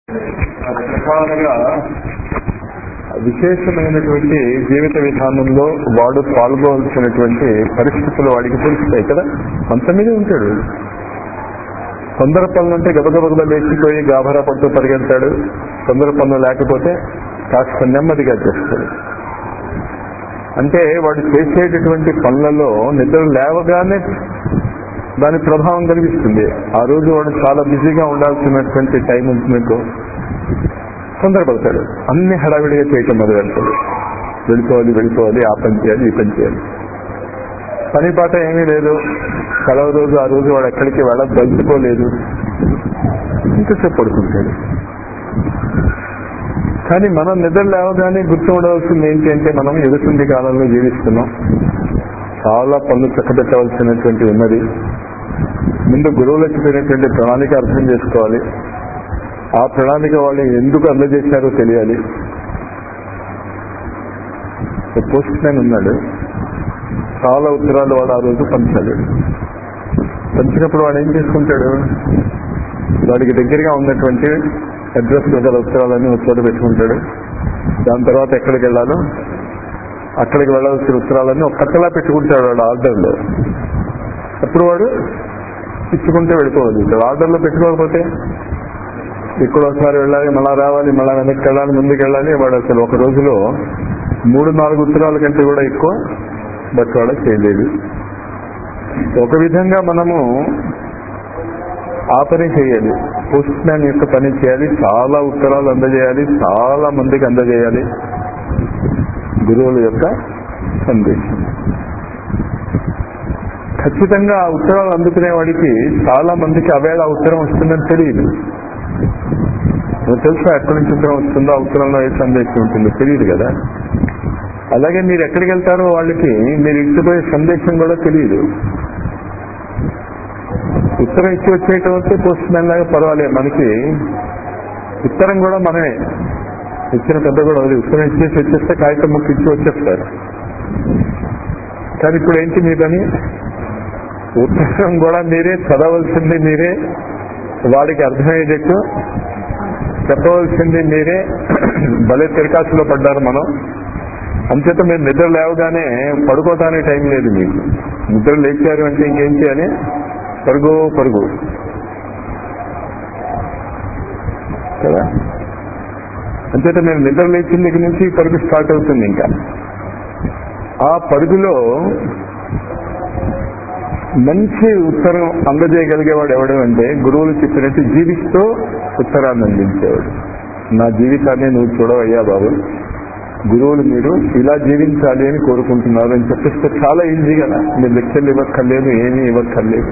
రకరకాలుగా విశేషమైనటువంటి జీవిత విధానంలో వాడు పాల్గొవలసినటువంటి పరిస్థితులు వాడికి తెలుస్తాయి కదా అంత మీదే ఉంటాడు తొందర పనులు అంటే గబగబగబ లేచిపోయి గాభరా పడుతూ పరిగెడతాడు తొందర పనులు లేకపోతే కాస్త నెమ్మదిగా చేస్తాడు అంటే వాడు చేసేటటువంటి పనులలో నిద్ర లేవగానే దాని ప్రభావం కనిపిస్తుంది ఆ రోజు వాడు చాలా బిజీగా ఉండాల్సినటువంటి టైం ఉంటుంది తొందరపడతాడు అన్ని హడావిడిగా చేయటం మొదలు పెడతాడు వెళ్ళిపోవాలి వెళ్ళిపోవాలి ఆ పని చేయాలి ఈ పని చేయాలి పని పాట ఏమీ లేదు సెలవు రోజు ఆ రోజు వాడు ఎక్కడికి వెళ్ళ దలుచుకోలేదు ఇంతసేపు పడుకుంటాడు కానీ మనం నిద్ర లేవగానే గుర్తు ఉండవలసింది ఏంటి అంటే మనం ఎదుటి కాలంలో జీవిస్తున్నాం చాలా పనులు చక్కబెట్టవలసినటువంటి ఉన్నది ముందు గురువులు చెప్పినటువంటి ప్రణాళిక అర్థం చేసుకోవాలి ఆ ప్రణాళిక వాళ్ళు ఎందుకు అందజేశారో తెలియాలి పోస్ట్ మ్యాన్ ఉన్నాడు చాలా ఉత్తరాలు వాడు ఆ రోజు పంచాడు పంచినప్పుడు వాడు ఏం చేసుకుంటాడు వాడికి దగ్గరగా ఉన్నటువంటి అడ్రస్ గల ఉత్తరాలన్నీ ఉత్తరాలు పెట్టుకుంటాడు దాని తర్వాత ఎక్కడికి వెళ్ళాలో అక్కడికి వెళ్ళవలసిన ఉత్తరాలన్నీ ఒక కట్టలా పెట్టుకుంటాడు వాడు ఆర్డర్లో అప్పుడు వాడు ఇచ్చుకుంటే వెళ్ళిపోగలుగుతాడు ఆర్డర్లో పెట్టుకోకపోతే ఇక్కడ ఒకసారి వెళ్ళాలి మళ్ళా రావాలి మళ్ళా వెనక్కి వెళ్ళాలి ముందుకు వెళ్ళాలి వాడు అసలు ఒక రోజులో మూడు నాలుగు ఉత్తరాల కంటే కూడా ఎక్కువ బట్వాడ చేయలేదు ఒక విధంగా మనము ఆ పని చేయాలి పోస్ట్ మ్యాన్ యొక్క పని చేయాలి చాలా ఉత్తరాలు అందజేయాలి చాలా మందికి అందజేయాలి గురువుల యొక్క సందేశం ఖచ్చితంగా ఆ ఉత్తరాలు అందుకునే వాడికి చాలా మందికి అవేళ ఉత్తరం వస్తుందని తెలియదు నువ్వు తెలుసా ఎక్కడి నుంచి ఉత్తరం వస్తుందో ఆ ఉత్తరంలో ఏ సందేశం ఉంటుందో తెలియదు కదా అలాగే మీరు ఎక్కడికి వెళ్తారో వాళ్ళకి మీరు ఇచ్చిపోయే సందేశం కూడా తెలియదు ఉత్తరం ఇచ్చి వచ్చేయటం వస్తే పోస్ట్ మ్యాన్ లాగా పర్వాలేదు మనకి ఉత్తరం కూడా మనమే ఇచ్చిన పెద్ద కూడా వదిలి ఉత్తరం ఇచ్చేసి వచ్చేస్తే కాగితం ముక్కు ఇచ్చి వచ్చేస్తారు కానీ ఇప్పుడు ఏంటి మీ పని ఉత్తరం కూడా మీరే చదవలసింది మీరే వాడికి అర్థమయ్యేటట్టు చెప్పవలసింది మీరే భలే తిరకాసులో పడ్డారు మనం అంచేత మీరు నిద్ర లేవగానే పడుకోవటానికి టైం లేదు మీకు నిద్ర లేచారు అంటే ఇంకేం చేయాలి పరుగు పరుగు కదా అంచేత మీరు నిద్ర లేచిన దగ్గర నుంచి పరుగు స్టార్ట్ అవుతుంది ఇంకా ఆ పరుగులో మంచి ఉత్తరం అందజేయగలిగేవాడు ఎవడు అంటే గురువులు చెప్పినట్టు జీవిస్తూ ఉత్తరాన్ని అందించేవాడు నా జీవితాన్ని నువ్వు చూడవయ్యా బాబు గురువులు మీరు ఇలా జీవించాలి అని కోరుకుంటున్నారు అని చెప్పిస్తే చాలా ఈజీ కదా మీరు లెక్చర్లు ఇవ్వక్కర్లేదు ఏమీ ఇవ్వక్కర్లేదు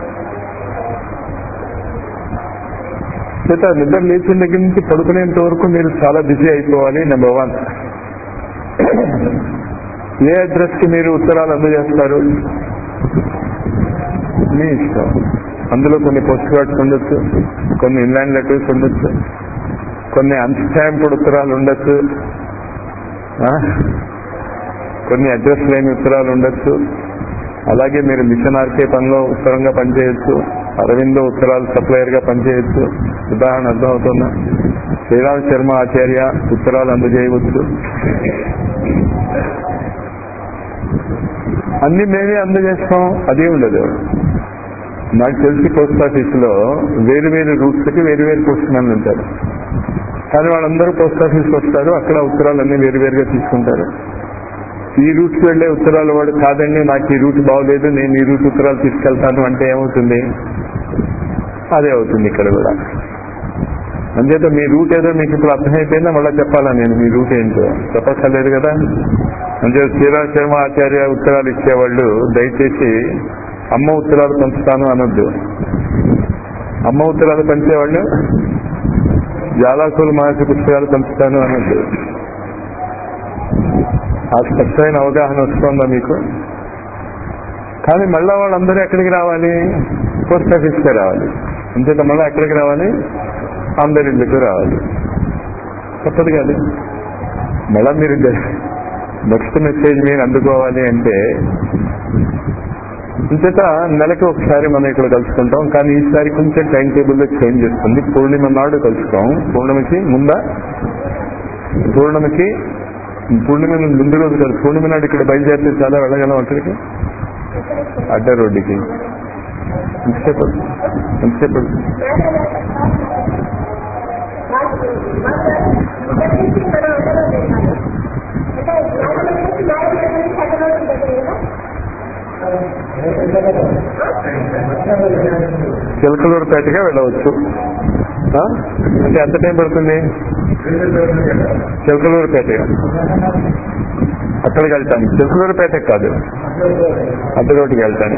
చేత నిద్ర లేచిన దగ్గర నుంచి పడుకునేంత వరకు మీరు చాలా బిజీ అయిపోవాలి నెంబర్ వన్ ఏ అడ్రస్ కి మీరు ఉత్తరాలు అందజేస్తారు మీ ఇష్టం అందులో కొన్ని పోస్ట్ కార్డ్స్ ఉండొచ్చు కొన్ని ఇన్లాండ్ లెటర్స్ ఉండొచ్చు కొన్ని అన్స్టాంప్డ్ ఉత్తరాలు ఉండొచ్చు కొన్ని అడ్రస్ లేని ఉత్తరాలు ఉండొచ్చు అలాగే మీరు మిషన్ ఆర్కే పనిలో ఉత్తరంగా పనిచేయొచ్చు అరవిందో ఉత్తరాలు సప్లయర్ గా పనిచేయొచ్చు ఉదాహరణ అర్థమవుతుందా శ్రీరామ్ శర్మ ఆచార్య ఉత్తరాలు అందజేయవచ్చు అన్ని మేమే అందజేస్తాం అదే ఉండదు నాకు తెలిసి పోస్ట్ ఆఫీస్ లో వేరు వేరు రూట్స్ కి వేరు వేరు పోస్ట్ మ్యాన్లు ఉంటారు కానీ వాళ్ళందరూ పోస్ట్ ఆఫీస్కి వస్తారు అక్కడ ఉత్తరాలన్నీ వేరు వేరుగా తీసుకుంటారు ఈ రూట్ కి వెళ్లే ఉత్తరాలు వాడు కాదండి నాకు ఈ రూట్ బాగోలేదు నేను ఈ రూట్ ఉత్తరాలు తీసుకెళ్తాను అంటే ఏమవుతుంది అదే అవుతుంది ఇక్కడ కూడా అంచేత మీ రూట్ ఏదో మీకు ఇప్పుడు అర్థమైపోయిందా మళ్ళీ చెప్పాలా నేను మీ రూట్ ఏంటో చెప్పక్కర్లేదు కదా అంటే శ్రీరామ్ శర్మ ఆచార్య ఉత్తరాలు ఇచ్చేవాళ్ళు దయచేసి అమ్మ ఉత్తరాలు పంచుతాను అనొద్దు అమ్మ ఉత్తరాలు పంచేవాళ్ళు జాలాకులు మానసిక పుస్తకాలు పంచుతాను అనొద్దు ఆ స్పష్టమైన అవగాహన వస్తుందా మీకు కానీ మళ్ళా వాళ్ళందరూ ఎక్కడికి రావాలి పోస్ట్ ఆఫీస్కే రావాలి అంచేత మళ్ళీ ఎక్కడికి రావాలి అందరి ఇళ్ళకి రావాలి తప్పదు కాదు మళ్ళా మీరు నెక్స్ట్ మెసేజ్ మీరు అందుకోవాలి అంటే ఇంచేత నెలకి ఒకసారి మనం ఇక్కడ కలుసుకుంటాం కానీ ఈసారి కొంచెం టైం టేబుల్ లో చేంజ్ చేస్తుంది పూర్ణిమ నాడు కలుసుతాం పూర్ణిమకి ముందా పూర్ణిమకి పూర్ణిమ ముందు రోజు కాదు పూర్ణిమ నాడు ఇక్కడ బయలుదేరితే చాలా వెళ్ళగలం అక్కడికి అడ్డ రోడ్డుకి ఎంతసేపు పడుతుంది? ఎంతసేపు పడుతుంది? చిలకలూరుపేటగా వెళ్ళవచ్చు ఆ? అంటే ఎంత టైం పడుతుంది చిలకలూరుపేటగా అక్కడికి వెళ్తాను చిలకలూరుపేటకి కాదు అడ్డ రోడ్డుకి వెళ్తాను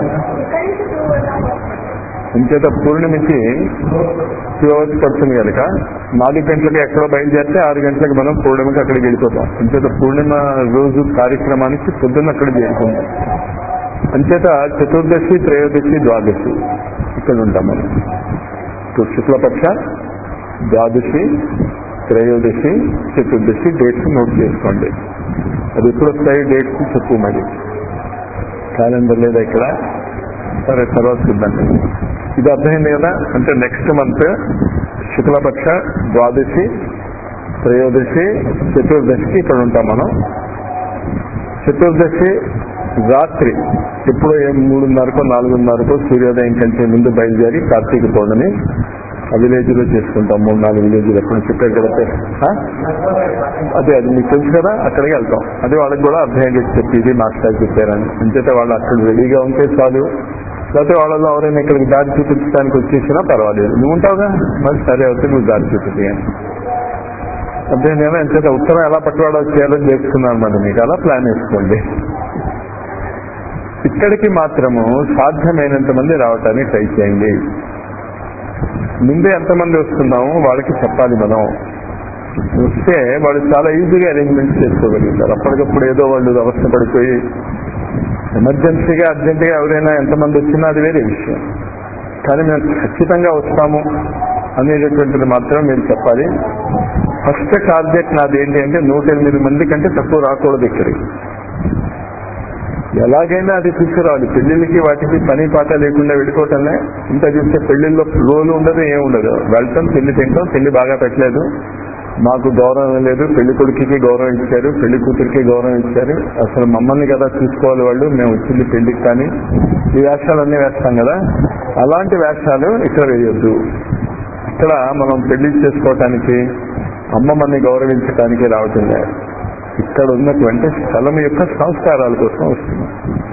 ఇంచేత పూర్ణిమకి టూ అవర్స్ పడుతుంది కనుక నాలుగు గంటలకు ఎక్కడో బయలుదేరితే ఆరు గంటలకు మనం పూర్ణిమకి అక్కడికి వెళ్ళిపోతాం ఇంచేత పూర్ణిమ రోజు కార్యక్రమానికి పొద్దున్న అక్కడ చేరుకుంటాం అంచేత చతుర్దశి త్రయోదశి ద్వాదశి ఇక్కడ ఉంటాం మనం ఇప్పుడు శుక్లపక్ష ద్వాదశి త్రయోదశి చతుర్దశి డేట్స్ నోట్ చేసుకోండి అది ఎప్పుడు వస్తాయి డేట్స్ చెప్పు మరి క్యాలెండర్ లేదా ఇక్కడ సరే తర్వాత చూద్దాం ఇది అర్థమైంది కదా అంటే నెక్స్ట్ మంత్ శుక్లపక్ష ద్వాదశి త్రయోదశి చతుర్దశికి ఇక్కడ ఉంటాం మనం చతుర్దశి రాత్రి ఎప్పుడో ఏం మూడున్నరకో నాలుగున్నరకో సూర్యోదయం కంటే ముందు బయలుదేరి కార్తీక పౌర్ణమి ఆ విలేజ్ లో చేసుకుంటాం మూడు నాలుగు విలేజ్లు ఎప్పుడు చెప్పారు కదా ఆ? అదే అది మీకు తెలుసు కదా అక్కడికి వెళ్తాం అది వాళ్ళకి కూడా అర్థం చేసి చెప్పి ఇది మాస్టర్ చెప్పారని అంచేతే వాళ్ళు అక్కడ రెడీగా ఉంటే చాలు లేకపోతే వాళ్ళలో ఎవరైనా ఇక్కడికి దారి చూపించడానికి వచ్చేసినా పర్వాలేదు నువ్వు ఉంటావుగా మరి సరే అవుతే నువ్వు దారి చూపించి అంటే నేను ఎంచేత ఉత్తరం ఎలా పట్టువాడో చేయాలని చేసుకున్నాను మరి మీకు అలా ప్లాన్ వేసుకోండి ఇక్కడికి మాత్రము సాధ్యమైనంత మంది రావటానికి ట్రై చేయండి ముందే ఎంతమంది వస్తున్నామో వాళ్ళకి చెప్పాలి మనం వస్తే వాళ్ళు చాలా ఈజీగా అరేంజ్మెంట్స్ చేసుకోగలుగుతారు అప్పటికప్పుడు ఏదో వాళ్ళు అవస్థ పడిపోయి ఎమర్జెన్సీగా అర్జెంటుగా ఎవరైనా ఎంతమంది వచ్చినా అది వేరే విషయం కానీ మేము ఖచ్చితంగా వస్తాము అనేటటువంటిది మాత్రం మీరు చెప్పాలి ఫస్ట్ టార్గెట్ నాది ఏంటి అంటే నూట ఎనిమిది మంది కంటే తక్కువ రాకూడదు ఇక్కడికి ఎలాగైనా అది తీసుకురావాలి పెళ్లిళ్ళకి వాటికి పని పాట లేకుండా వెళ్ళిపోవటంలే ఇంత చూస్తే పెళ్లిళ్ళలో రోలు ఉండదు ఏం ఉండదు వెళ్తాం పెళ్లి తింటాం పెళ్లి బాగా పెట్టలేదు మాకు గౌరవం లేదు పెళ్లి కొడుకుకి గౌరవం ఇచ్చారు పెళ్లి కూతురికి గౌరవం ఇచ్చారు అసలు మమ్మల్ని కదా చూసుకోవాలి వాళ్ళు మేము వచ్చింది పెళ్లికి కానీ ఈ వేషాలన్నీ వేస్తాం కదా అలాంటి వేషాలు ఇక్కడ వేయొద్దు ఇక్కడ మనం పెళ్లి చేసుకోవటానికి అమ్మమ్మని గౌరవించడానికి రావటం లేదు ఇక్కడ ఉన్నటువంటి స్థలం యొక్క సంస్కారాల కోసం వస్తున్నాం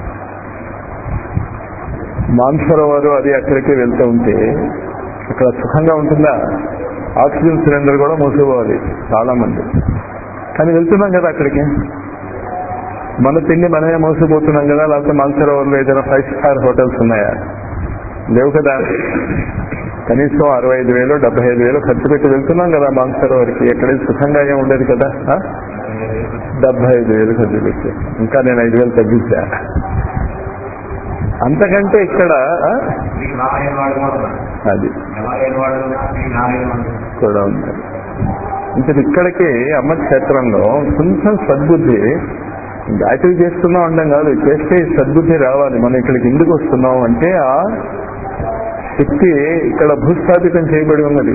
మాన్సరోవరు అది అక్కడికి వెళ్తూ ఉంటే అక్కడ సుఖంగా ఉంటుందా ఆక్సిజన్ సిలిండర్ కూడా మోసుకోవాలి చాలా మంది కానీ వెళ్తున్నాం కదా అక్కడికి మన తిండి మనమే మోసపోతున్నాం కదా లేకపోతే మాన్సరోవర్లో ఏదైనా ఫైవ్ స్టార్ హోటల్స్ ఉన్నాయా లేవు కదా కనీసం అరవై ఐదు వేలు డెబ్బై ఐదు వేలు ఖర్చు పెట్టి వెళ్తున్నాం కదా మాన్సరోవర్కి ఎక్కడ సుఖంగా ఏం ఉండేది కదా ఆ? డెబ్బై ఐదు వేలు ఖర్చు పెట్టి ఇంకా నేను ఐదు వేలు తగ్గించా అంతకంటే ఇక్కడ ఆ? మీకు నారాయణ వాడు కూడా ఉన్నారు. అది నారాయణ వాడు మీకు నారాయణ వాడు కూడా ఉంది ఇంకా ఇక్కడికి అమ్మ క్షేత్రంలో కొంచెం సద్బుద్ధి గాయత్రి చేస్తున్నాం అంటాం కాదు చేస్తే ఈ సద్బుద్ధి రావాలి మనం ఇక్కడికి ఎందుకు వస్తున్నాం అంటే ఆ శక్తి ఇక్కడ భూస్థాపితం చేయబడి ఉన్నది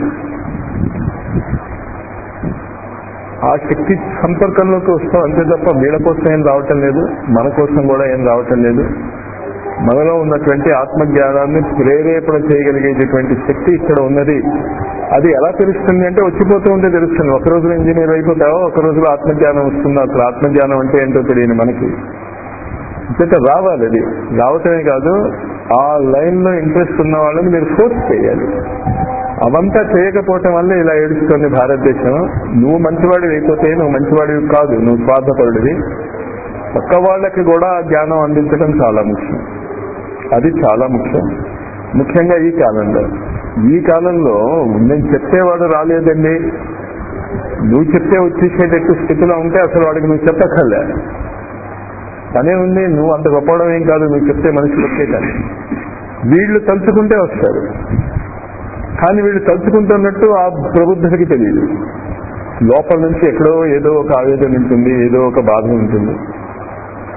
ఆ శక్తి సంపర్కంలోకి వస్తాం అంతే తప్ప వీళ్ళ కోసం ఏం రావటం లేదు మన కోసం కూడా ఏం రావటం లేదు మనలో ఉన్నటువంటి ఆత్మజ్ఞానాన్ని ప్రేరేపణ చేయగలిగేటటువంటి శక్తి ఇక్కడ ఉన్నది అది ఎలా తెలుస్తుంది అంటే వచ్చిపోతూ ఉంటే తెలుస్తుంది ఒక రోజులో ఇంజనీర్ అయిపోతావో ఒక రోజులో ఆత్మజ్ఞానం వస్తుంది అసలు ఆత్మజ్ఞానం అంటే ఏంటో తెలియదు మనకి ఇంత రావాలి అది రావటమే కాదు ఆ లైన్ లో ఇంట్రెస్ట్ ఉన్న వాళ్ళని మీరు ఫోర్స్ చేయాలి అవంతా చేయకపోవటం వల్ల ఇలా ఏడుస్తుంది భారతదేశం నువ్వు మంచివాడివి అయిపోతే నువ్వు మంచివాడివి కాదు నువ్వు స్వార్థపరుడివి పక్క వాళ్ళకి కూడా ఆ జ్ఞానం అందించడం చాలా ముఖ్యం అది చాలా ముఖ్యం ముఖ్యంగా ఈ కాలంలో ఈ కాలంలో నేను చెప్పేవాడు రాలేదండి నువ్వు చెప్తే వచ్చేసేటట్టు స్థితిలో ఉంటే అసలు వాడికి నువ్వు చెప్పక్కర్లే పనే ఉంది నువ్వు అంత గొప్పవడం ఏం కాదు నువ్వు చెప్తే మనిషి వచ్చేటాన్ని వీళ్ళు తలుచుకుంటే వస్తారు కానీ వీళ్ళు తలుచుకుంటున్నట్టు ఆ ప్రబుద్ధుడికి తెలియదు లోపల నుంచి ఎక్కడో ఏదో ఒక ఆవేదన ఉంటుంది ఏదో ఒక బాధ ఉంటుంది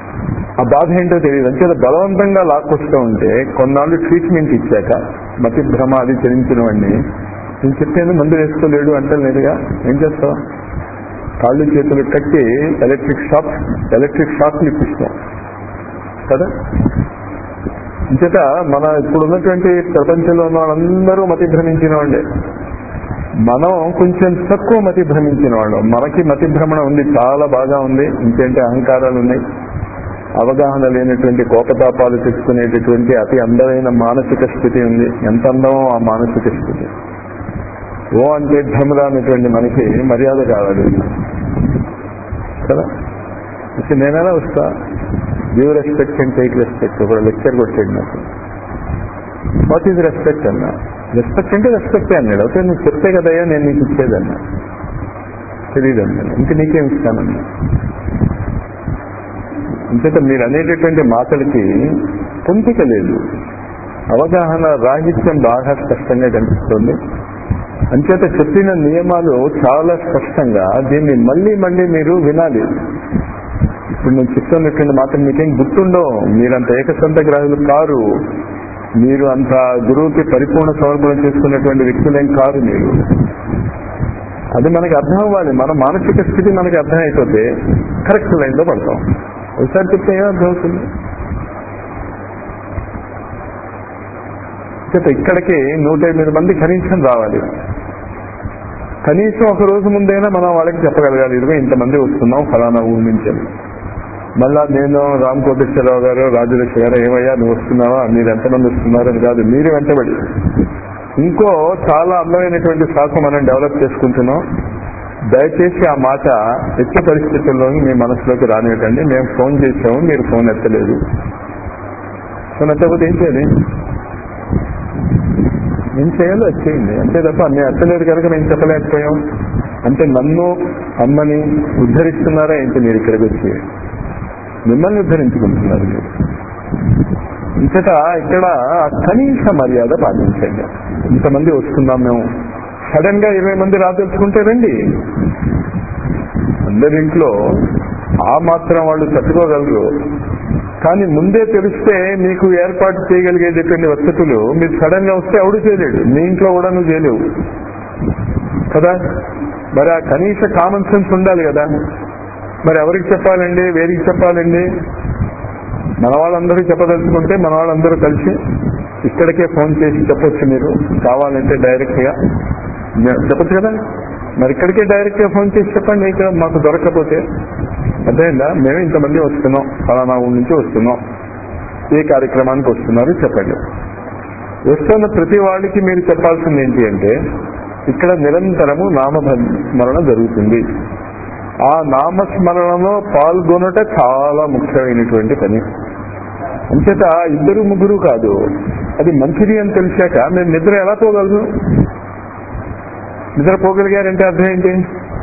ఆ బాధ ఏంటో తెలియదు అంచేత బలవంతంగా లాక్కొస్తూ ఉంటే కొన్నాళ్ళు ట్రీట్మెంట్ ఇచ్చాక మతి భ్రమ అది చెల్లించిన వాడిని నేను చెప్పాను మందు వేసుకోలేడు అంటే లేదుగా ఏం చేస్తావు కాళ్ళు చేతులు కట్టి ఎలక్ట్రిక్ షాక్ ఎలక్ట్రిక్ షాక్ ఇప్పిస్తాం కదా అంచేత మన ఇప్పుడు ఉన్నటువంటి ప్రపంచంలో ఉన్న వాళ్ళందరూ మతి భ్రమించిన వాళ్ళే మనం కొంచెం తక్కువ మతి భ్రమించిన వాళ్ళం మనకి మతి భ్రమణ ఉంది చాలా బాగా ఉంది ఇంకేంటి అహంకారాలు ఉన్నాయి అవగాహన లేనటువంటి కోపతాపాలు తెచ్చుకునేటటువంటి అతి అందమైన మానసిక స్థితి ఉంది ఎంత అందమో ఆ మానసిక స్థితి ఓ అంటే ధమురా అనేటువంటి మనకి మర్యాద కావాలి కదా అయితే నేనెలా వస్తా give respect and take respect ఒక లెక్చర్ కొట్టాడు నాకు వాట్ ఈజ్ రెస్పెక్ట్ అన్నా రెస్పెక్ట్ అంటే రెస్పెక్టే అన్నాడు అయితే నువ్వు చెప్తే కదయ్యా నేను నీకు ఇచ్చేదన్నా తెలియదు అన్నాను ఇంక నీకేం ఇస్తానన్నా అంచేత మీరు అనేటటువంటి మాటలకి పొంపిక లేదు అవగాహన రాహిత్యం బాగా స్పష్టంగా కనిపిస్తుంది అంచేత చెప్పిన నియమాలు చాలా స్పష్టంగా దీన్ని మళ్ళీ మళ్ళీ మీరు వినాలి ఇప్పుడు నేను చెప్తున్నటువంటి మాత్రం మీకేం గుర్తుండవు మీరంత ఏకసంత గ్రాహులు కారు మీరు అంత గురువుకి పరిపూర్ణ సమర్పణ చేసుకున్నటువంటి వ్యక్తులేం కారు మీరు అది మనకి అర్థం అవ్వాలి మన మానసిక స్థితి మనకి అర్థం అయిపోతే కరెక్ట్ లైన్లో పడతాం ఒకసారి చెప్తే ఏం అర్థం అవుతుంది చేత ఇక్కడికి నూట ఎనిమిది మంది కనీసం రావాలి కనీసం ఒక రోజు ముందైనా మనం వాళ్ళకి చెప్పగలగాలి ఇదిగో ఇంతమంది వస్తున్నాం ఫలానా ఊరి నుంచి అని. మళ్ళా నేను రామ్ కోటేశ్వరరావు గారు రాజలక్ష్మి గారు ఏమయ్యా నువ్వు వస్తున్నావా మీరు ఎంతమంది వస్తున్నారని కాదు మీరు వెంటబడి ఇంకో చాలా అందమైనటువంటి శాఖ మనం డెవలప్ చేసుకుంటున్నాం దయచేసి ఆ మాట ఎట్టి పరిస్థితుల్లో మీ మనసులోకి రానివ్వకండి మేము ఫోన్ చేసాము మీరు ఫోన్ ఎత్తలేదు ఫోన్ ఎత్తకపోతే ఏం చేయాలి ఏం చేయాలో అది చేయండి అంతే తప్ప నేను ఎత్తలేదు కనుక నేను చెప్పలేకపోయాం అంటే నన్ను అమ్మని ఉద్ధరిస్తున్నారా ఏంటి మీరు ఇక్కడికి వచ్చి మిమ్మల్ని ఉద్ధరించుకుంటున్నారు మీరు ఇంతట ఇక్కడ కనీస మర్యాద పాటించండి ఇంతమంది వస్తున్నాం మేము సడన్ గా ఇరవై మంది రాదలుచుకుంటే రండి అందరింట్లో ఆ మాత్రం వాళ్ళు తట్టుకోగలరు కానీ ముందే తెలిస్తే మీకు ఏర్పాటు చేయగలిగేటటువంటి వసతులు మీరు సడన్ గా వస్తే ఎవడు చేయలేడు మీ ఇంట్లో కూడా నువ్వు చేయలేవు కదా మరి ఆ కనీస కామన్ సెన్స్ ఉండాలి కదా మరి ఎవరికి చెప్పాలండి వేరికి చెప్పాలండి మన వాళ్ళందరూ చెప్పదలుచుకుంటే మన వాళ్ళందరూ కలిసి ఇక్కడికే ఫోన్ చేసి చెప్పొచ్చు మీరు కావాలంటే డైరెక్ట్ గా నే- చెప్పొచ్చు కదా మరి ఇక్కడికే డైరెక్ట్ గా ఫోన్ చేసి చెప్పండి ఇక్కడ మాకు దొరకకపోతే అదేందా మేము ఇంతమంది వస్తున్నాం ఫలానా ఊరి నుంచి వస్తున్నాం ఏ కార్యక్రమానికి వస్తున్నారు చెప్పండి వస్తున్న ప్రతి వాళ్ళకి మీరు చెప్పాల్సింది ఏంటి అంటే ఇక్కడ నిరంతరము నామస్మరణ జరుగుతుంది ఆ నామస్మరణలో పాల్గొనట చాలా ముఖ్యమైనటువంటి పని అంచేత ఇద్దరు ముగ్గురు కాదు అది మంచిది అని తెలిసాక మేము నిద్ర ఎలా పోగలరు నిద్ర పోగలిగారంటే అర్థం ఏంటి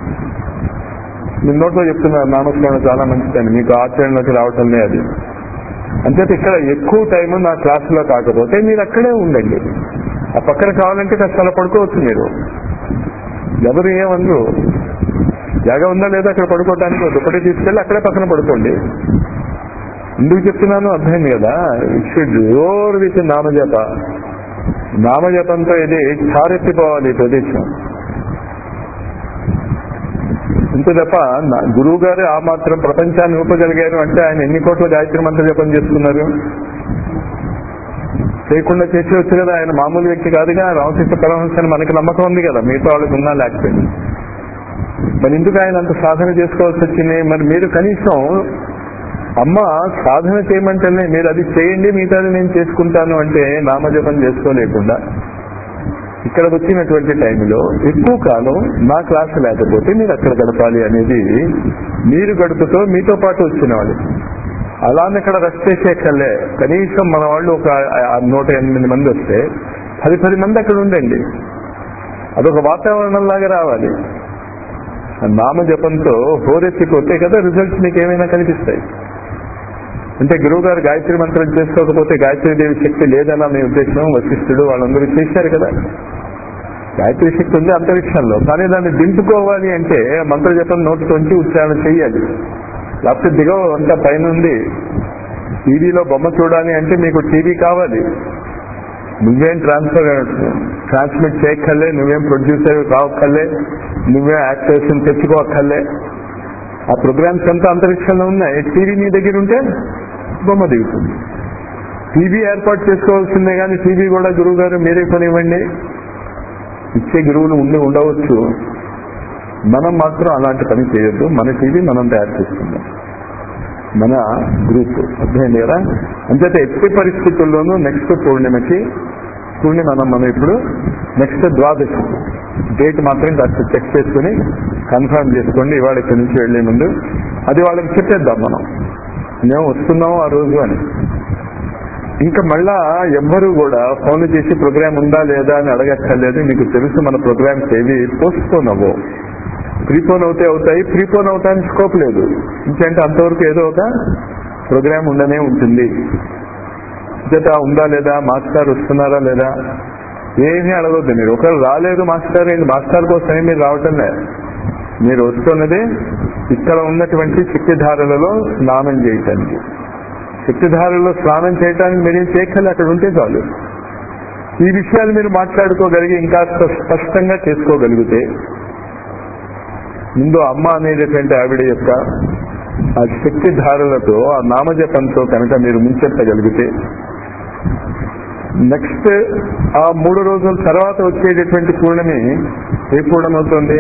మీ నోట్లో చెప్తున్నారు నామస్మరణ చాలా మంచిదని మీకు ఆచరణలోకి రావటంలే అది అంచేత ఇక్కడ ఎక్కువ టైం నా క్లాసులో కాకపోతే మీరు అక్కడే ఉండండి ఆ పక్కన కావాలంటే కష్టాలు పడుకోవచ్చు మీరు ఎవరు ఏమనరు జాగా ఉందా లేదా అక్కడ పడుకోవడానికి ఒక దుప్పటి తీసుకెళ్ళి అక్కడే పక్కన పడుకోండి ఎందుకు చెప్తున్నాను అర్థమైంది కదా షుడ్ రోర్ విత్ నామజప నామజపంతో ఇది చారెత్తిపోవాలి ఈ ప్రదేశం ఇంత తప్ప నా- గురువు గారు ఆ మాత్రం ప్రపంచాన్ని ఊపగలిగారు అంటే ఆయన ఎన్ని కోట్ల గాయత్రి మంత్ర జపం చేస్తున్నారు చేయకుండా చేసేవచ్చు కదా ఆయన మామూలు వ్యక్తి కాదుగా రామకృష్ణ పరమహంస అని మనకి నమ్మకం ఉంది కదా మిగతా వాళ్ళకి ఉన్నా లేకపోయింది మరి ఎందుకు ఆయన అంత సాధన చేసుకోవాల్సి వచ్చింది మరి మీరు కనీసం అమ్మ సాధన చేయమంటేనే మీరు అది చేయండి మిగతాది నేను చేసుకుంటాను అంటే నామజపం చేసుకోలేకుండా ఇక్కడ వచ్చినటువంటి టైంలో ఎక్కువ కాలం నా క్లాసు లేకపోతే మీరు అక్కడ గడపాలి అనేది మీరు గడుపుతో మీతో పాటు వచ్చిన వాళ్ళు అలానే ఇక్కడ రెస్ట్ చేసేకల్లే కనీసం మన వాళ్ళు ఒక ఆ నూట ఎనిమిది మంది వస్తే పది పది మంది అక్కడ ఉండండి అదొక వాతావరణం లాగా రావాలి ఆ నామజపంతో హోరెత్తిపోతే కదా రిజల్ట్స్ మీకు ఏమైనా కనిపిస్తాయి అంటే గురువు గారు గాయత్రి మంత్రం చేసుకోకపోతే గాయత్రి దేవి శక్తి లేదన్న మీ ఉద్దేశం వశిష్ఠుడు వాళ్ళందరూ చేశారు కదా గాయత్రి శక్తి ఉంది అంతరిక్షంలో కానీ దాన్ని దింపుకోవాలి అంటే మంత్ర జపం నోటితోంచి ఉచ్చారణ చెయ్యాలి లేకపోతే దిగవ అంతా పైన ఉంది టీవీలో బొమ్మ చూడాలి అంటే మీకు టీవీ కావాలి నువ్వేం ట్రాన్స్ఫర్ ట్రాన్స్మిట్ చేయక్కర్లే నువ్వేం ప్రొడ్యూసర్ కావక్కర్లే నువ్వే యాక్టర్స్ తెచ్చుకోక్కర్లే ఆ ప్రోగ్రామ్స్ అంతా అంతరిక్షంలో ఉన్నాయి టీవీ నీ దగ్గర ఉంటే బొమ్మ దిగుతుంది టీవీ ఏర్పాటు చేసుకోవాల్సిందే కానీ టీవీ కూడా గురువు గారు మీరే కొనివ్వండి ఇచ్చే గురువులు ఉండి ఉండవచ్చు మనం మాత్రం అలాంటి పని చేయొద్దు మన టీవీ మనం తయారు చేసుకుందాం మన గ్రూప్ అర్థమైంది కదా అంచేత ఎట్టి పరిస్థితుల్లోనూ నెక్స్ట్ పూర్ణిమకి పూర్ణిమ అనం మనం ఇప్పుడు నెక్స్ట్ ద్వాదశి డేట్ మాత్రం కాస్త చెక్ చేసుకుని కన్ఫర్మ్ చేసుకోండి ఇవాళ ఇక్కడి నుంచి వెళ్లే ముందు అది వాళ్ళకి చెప్పేద్దాం మనం మేము వస్తున్నాము ఆ రోజు అని ఇంకా మళ్ళా ఎవ్వరూ కూడా ఫోన్ చేసి ప్రోగ్రామ్ ఉందా లేదా అని అడగక్కర్లేదు మీకు తెలుసు మన ప్రోగ్రామ్స్ ఏవి పోస్ట్ పోన్ అవ్వవు ప్రీపోన్ అవుతే అవుతాయి ప్రీపోన్ అవుతానికి స్కోప్ లేదు ఇంకంటే అంతవరకు ఏదో ఒక ప్రోగ్రామ్ ఉండనే ఉంటుంది జత ఉందా లేదా మాస్టర్ వస్తున్నారా లేదా ఏమీ అడగొద్దు మీరు ఒకరు రాలేదు మాస్టర్ ఏంటి మాస్టర్ కోసమే మీరు రావటం లేదు మీరు వస్తున్నది ఇక్కడ ఉన్నటువంటి శక్తిధారలలో స్నానం చేయటానికి శక్తిధారలో స్నానం చేయటానికి మీరేం చేయక్కర్లే అక్కడ ఉంటే చాలు ఈ విషయాలు మీరు మాట్లాడుకోగలిగి ఇంకా స్పష్టంగా చేసుకోగలిగితే ముందు అమ్మ అనేటటువంటి ఆవిడ యొక్క ఆ శక్తి ధారలతో ఆ నామజపంతో కనుక మీరు ముంచెత్తగలిగితే నెక్స్ట్ ఆ మూడు రోజుల తర్వాత వచ్చేటటువంటి పూర్ణమి ఏ పూర్ణం అవుతుంది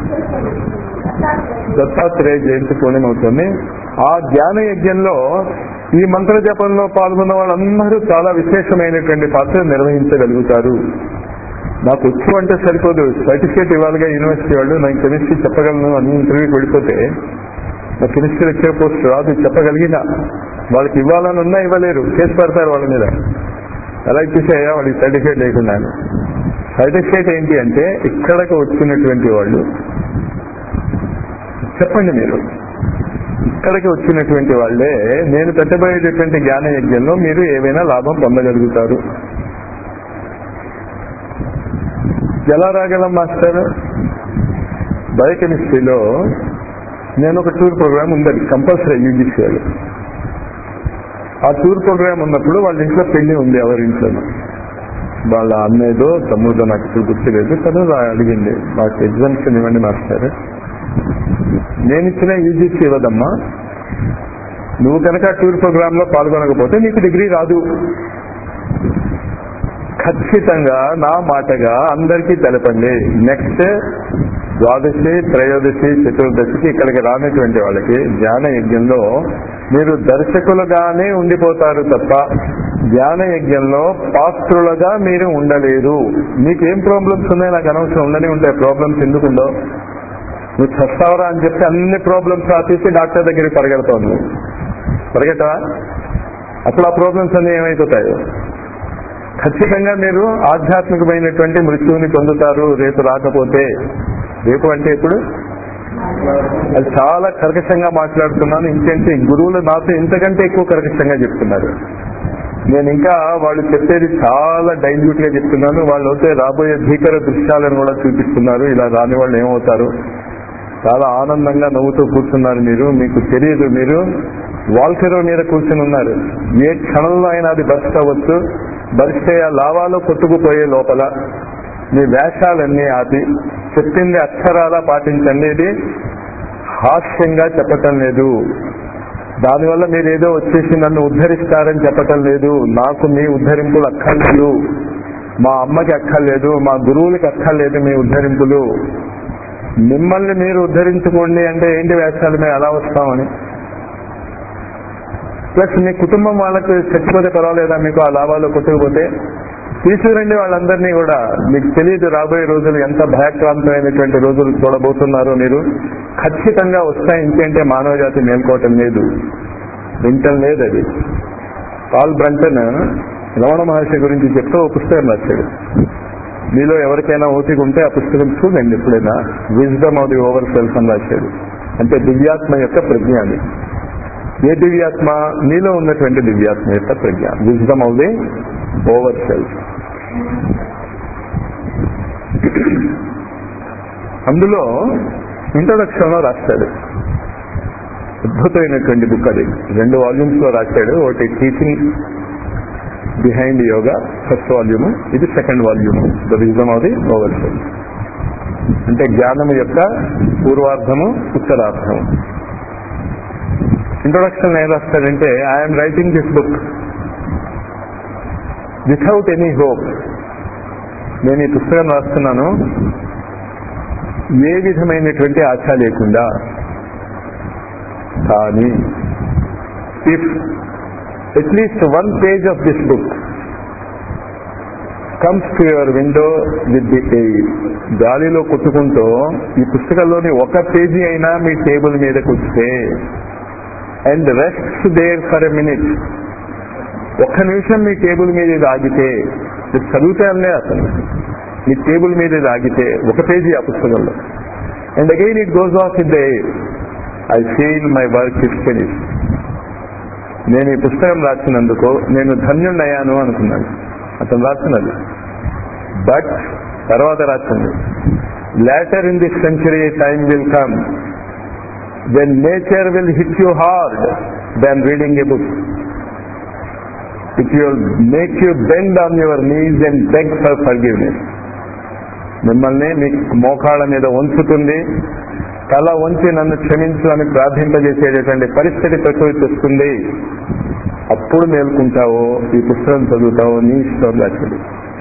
దత్తాత్రేయ జయంతి పూర్ణిమ అవుతుంది ఆ ధ్యాన యజ్ఞంలో ఈ మంత్ర జపంలో పాల్గొన్న వాళ్ళందరూ చాలా విశేషమైనటువంటి పాత్ర నిర్వహించగలుగుతారు నాకు వచ్చు అంటే సరిపోదు సర్టిఫికేట్ ఇవ్వాలిగా యూనివర్సిటీ వాళ్ళు నాకు కెమిస్ట్రీ చెప్పగలను అని ఇంటర్వ్యూకి వెళ్ళిపోతే నాకు కెమిస్ట్రీ లెక్చర్ పోస్ట్ రాదు చెప్పగలిగిన వాళ్ళకి ఇవ్వాలని ఉన్నా ఇవ్వలేరు కేసు పెడతారు వాళ్ళ మీద ఎలా ఇచ్చేసాయా వాళ్ళకి సర్టిఫికేట్ లేకుండా సర్టిఫికేట్ ఏంటి అంటే ఇక్కడకు వచ్చినటువంటి వాళ్ళు చెప్పండి మీరు ఇక్కడికి వచ్చినటువంటి వాళ్ళే నేను పెట్టబోయేటటువంటి జ్ఞాన యజ్ఞంలో మీరు ఏవైనా లాభం పొందగలుగుతారు ఎలా రాగలం మాస్టర్ బయోకెమిస్ట్రీలో నేను ఒక టూర్ ప్రోగ్రామ్ ఉందని కంపల్సరీ యూజీసీలో ఆ టూర్ ప్రోగ్రామ్ ఉన్నప్పుడు వాళ్ళ ఇంట్లో పెళ్లి ఉంది ఎవరి ఇంట్లో వాళ్ళ అన్నయ్యదో తమ్ముడో నాకు ఇప్పుడు గుర్తులేదు తను రా- అడిగింది మాకు ఎగ్జామ్షన్ ఇవ్వండి మాస్టర్ నేను ఇచ్చిన యూజీసీ ఇవ్వదమ్మా నువ్వు కనుక టూర్ ప్రోగ్రామ్ లో పాల్గొనకపోతే నీకు డిగ్రీ రాదు ఖచ్చితంగా నా మాటగా అందరికీ తెలపండి నెక్స్ట్ ద్వాదశి త్రయోదశి చతుర్దశికి ఇక్కడికి రానటువంటి వాళ్ళకి ధ్యాన యజ్ఞంలో మీరు దర్శకులుగానే ఉండిపోతారు తప్ప ధ్యాన యజ్ఞంలో పాత్రులుగా మీరు ఉండలేరు మీకేం ప్రాబ్లమ్స్ ఉన్నాయి నాకు అనవసరం ఉండనే ఉంటాయి ప్రాబ్లమ్స్ ఎందుకుండో నువ్వు చస్తావరా అని చెప్తే అన్ని ప్రాబ్లమ్స్ రాసేసి డాక్టర్ దగ్గరికి పరిగెడతావు నువ్వు పరిగెట్టవా అప్పుడు ఆ ప్రాబ్లమ్స్ అన్ని ఏమైపోతాయి ఖచ్చితంగా మీరు ఆధ్యాత్మికమైనటువంటి మృత్యువుని పొందుతారు రేపు రాకపోతే రేపు అంటే ఇప్పుడు అది చాలా కర్కశంగా మాట్లాడుతున్నాను ఇంకేంటి గురువులు నాతో ఇంతకంటే ఎక్కువ కర్కశంగా చెప్తున్నారు నేను ఇంకా వాళ్ళు చెప్పేది చాలా డైల్యూట్ గా చెప్తున్నాను వాళ్ళు అయితే రాబోయే భీకర దృశ్యాలను కూడా చూపిస్తున్నారు ఇలా రాని వాళ్ళు ఏమవుతారు చాలా ఆనందంగా నవ్వుతూ కూర్చున్నారు మీరు మీకు తెలియదు మీరు వాల్కెరో మీద కూర్చుని ఉన్నారు ఏ క్షణంలో అయినా అది బస్ట్ అవ్వచ్చు బరిస్తే ఆ లావాలో కొట్టుకుపోయే లోపల మీ వేషాలన్నీ ఆపి చెప్పింది అక్షరాలా పాటించండి ఇది హాస్యంగా చెప్పటం లేదు దానివల్ల మీరు ఏదో వచ్చేసి నన్ను ఉద్ధరిస్తారని చెప్పటం లేదు నాకు మీ ఉద్ధరింపులు అక్కర్లేదు మా అమ్మకి అక్కర్లేదు మా గురువులకి అక్కర్లేదు మీ ఉద్ధరింపులు మిమ్మల్ని మీరు ఉద్ధరించుకోండి అంటే ఏంటి వేషాలు మేము ఎలా వస్తామని ప్లస్ మీ కుటుంబం వాళ్ళకి చచ్చిపోతే పర్వాలేదా మీకు ఆ లాభాలు కొట్టుకుపోతే తీసుకురండి వాళ్ళందరినీ కూడా మీకు తెలియదు రాబోయే రోజులు ఎంత భయాక్రాంతమైనటువంటి రోజులు చూడబోతున్నారో మీరు ఖచ్చితంగా వస్తాయి ఇంకేంటే మానవ జాతి మేల్కోవటం లేదు వింటం లేదు అది పాల్ బ్రంటన్ రమణ మహర్షి గురించి చెప్తూ ఒక పుస్తకం రాశాడు మీలో ఎవరికైనా ఓపిక ఉంటే ఆ పుస్తకం చూడండి ఎప్పుడైనా wisdom of the over self అని రాశాడు అంటే దివ్యాత్మ యొక్క ప్రజ్ఞ అది ఏ దివ్యాత్మ నీలో ఉన్నటువంటి దివ్యాత్మ యొక్క ప్రజ్ఞ wisdom of the over self అందులో ఇంట్రొడక్షన్ లో రాస్తాడు అద్భుతమైనటువంటి బుక్ అది రెండు వాల్యూమ్స్ లో రాశాడు ఒకటి teaching behind yoga first volume ఇది second volume the vision of the over అంటే జ్ఞానము యొక్క పూర్వార్థము ఉత్తరార్థము ఇంట్రొడక్షన్ ఏం రాస్తాడంటే I'm writing this book without any hope నేను ఈ పుస్తకం రాస్తున్నాను ఏ విధమైనటువంటి ఆశ లేకుండా కానీ if at least one page of this book comes to your window with the air గాలిలో కొట్టుకుంటూ ఈ పుస్తకంలోని ఒక పేజీ అయినా మీ టేబుల్ మీదకి వస్తే and rest there for a minute ఒక్క నిమిషం మీ టేబుల్ మీద ఇది ఆగితే ఇది చదివితే అనే అసలు మీ టేబుల్ మీద ఇది ఆగితే ఒక పేజీ ఆ పుస్తకంలో and again it goes off in the air I feel my work is finish నేను ఈ పుస్తకం రాసినందుకు నేను ధన్యుణ్ణయ్యాను అనుకున్నాను అతను రాసినది బట్ తర్వాత రాసింది later in this century time will come then nature will hit you hard then reading a book it will make you bend on your knees and beg for forgiveness మిమ్మల్ని మీ మోకాళ్ళ మీద ఉంచుతుంది తల వంచి నన్ను క్షమించు అని ప్రార్థింపజేసేటటువంటి పరిస్థితి ప్రకృతి వస్తుంది అప్పుడు మేల్కుంటావో ఈ పుస్తకం చదువుతావో నీ ఇష్టం రాసింది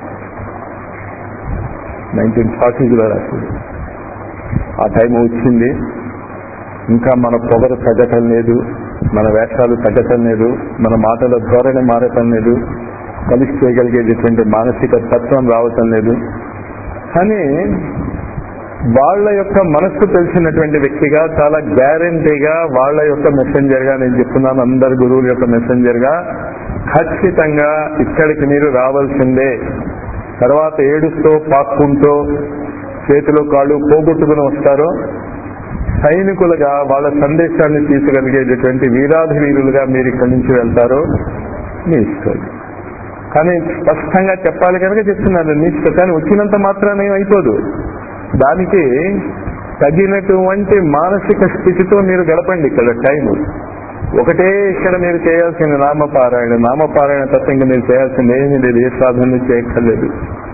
నైన్టీన్ ఫార్టీలో రాసింది ఆ టైం వచ్చింది ఇంకా మన పొగరు తగ్గటం లేదు మన వేషాలు తగ్గటం లేదు మన మాటల ధోరణి మారటం లేదు కలిసి చేయగలిగేటటువంటి మానసిక తత్వం రావటం లేదు కానీ వాళ్ళ యొక్క మనస్సు తెలిసినటువంటి వ్యక్తిగా చాలా గ్యారంటీగా వాళ్ళ యొక్క మెసెంజర్ గా నేను చెప్తున్నాను అందరు గురువుల యొక్క మెసెంజర్ గా ఖచ్చితంగా ఇక్కడికి మీరు రావాల్సిందే తర్వాత ఏడుస్తూ పాక్కుంటూ చేతిలో కాళ్ళు పోగొట్టుకుని వస్తారో సైనికులుగా వాళ్ళ సందేశాన్ని తీసుకెలిగేటటువంటి వీరాధి వీరులుగా మీరు ఇక్కడి నుంచి వెళ్తారో మీ ఇష్టం కానీ స్పష్టంగా చెప్పాలి కనుక చెప్తున్నాను నీ ఇష్టం కానీ వచ్చినంత మాత్రాన అయిపోదు దానికి తగినటువంటి మానసిక స్థితితో మీరు గడపండి ఇక్కడ టైం ఒకటే ఇక్కడ మీరు చేయాల్సింది నామపారాయణ నామపారాయణ తప్ప ఇంకా మీరు చేయాల్సింది ఏమీ లేదు ఏ సాధన చేయక్కర్లేదు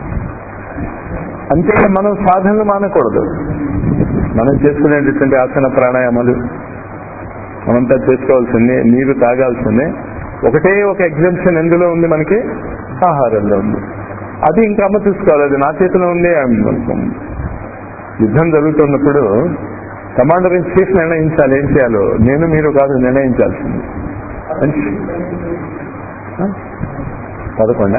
అంతే మనం సాధనలు మానకూడదు మనం చేసుకునేటటువంటి ఆసన ప్రాణాయామాలు మనంతా చేసుకోవాల్సిందే నీరు తాగాల్సిందే ఒకటే ఒక ఎగ్జామ్షన్ ఎందులో ఉంది మనకి ఆహారంలో ఉంది అది ఇంకా అమ్మ చూసుకోవాలి అది నా చేతిలో ఉంది యుద్ధం జరుగుతున్నప్పుడు కమాండర్ ఇన్ చీఫ్ నిర్ణయించాలి ఏం చేయాలో నేను మీరు కాదు నిర్ణయించాల్సింది పదకొండా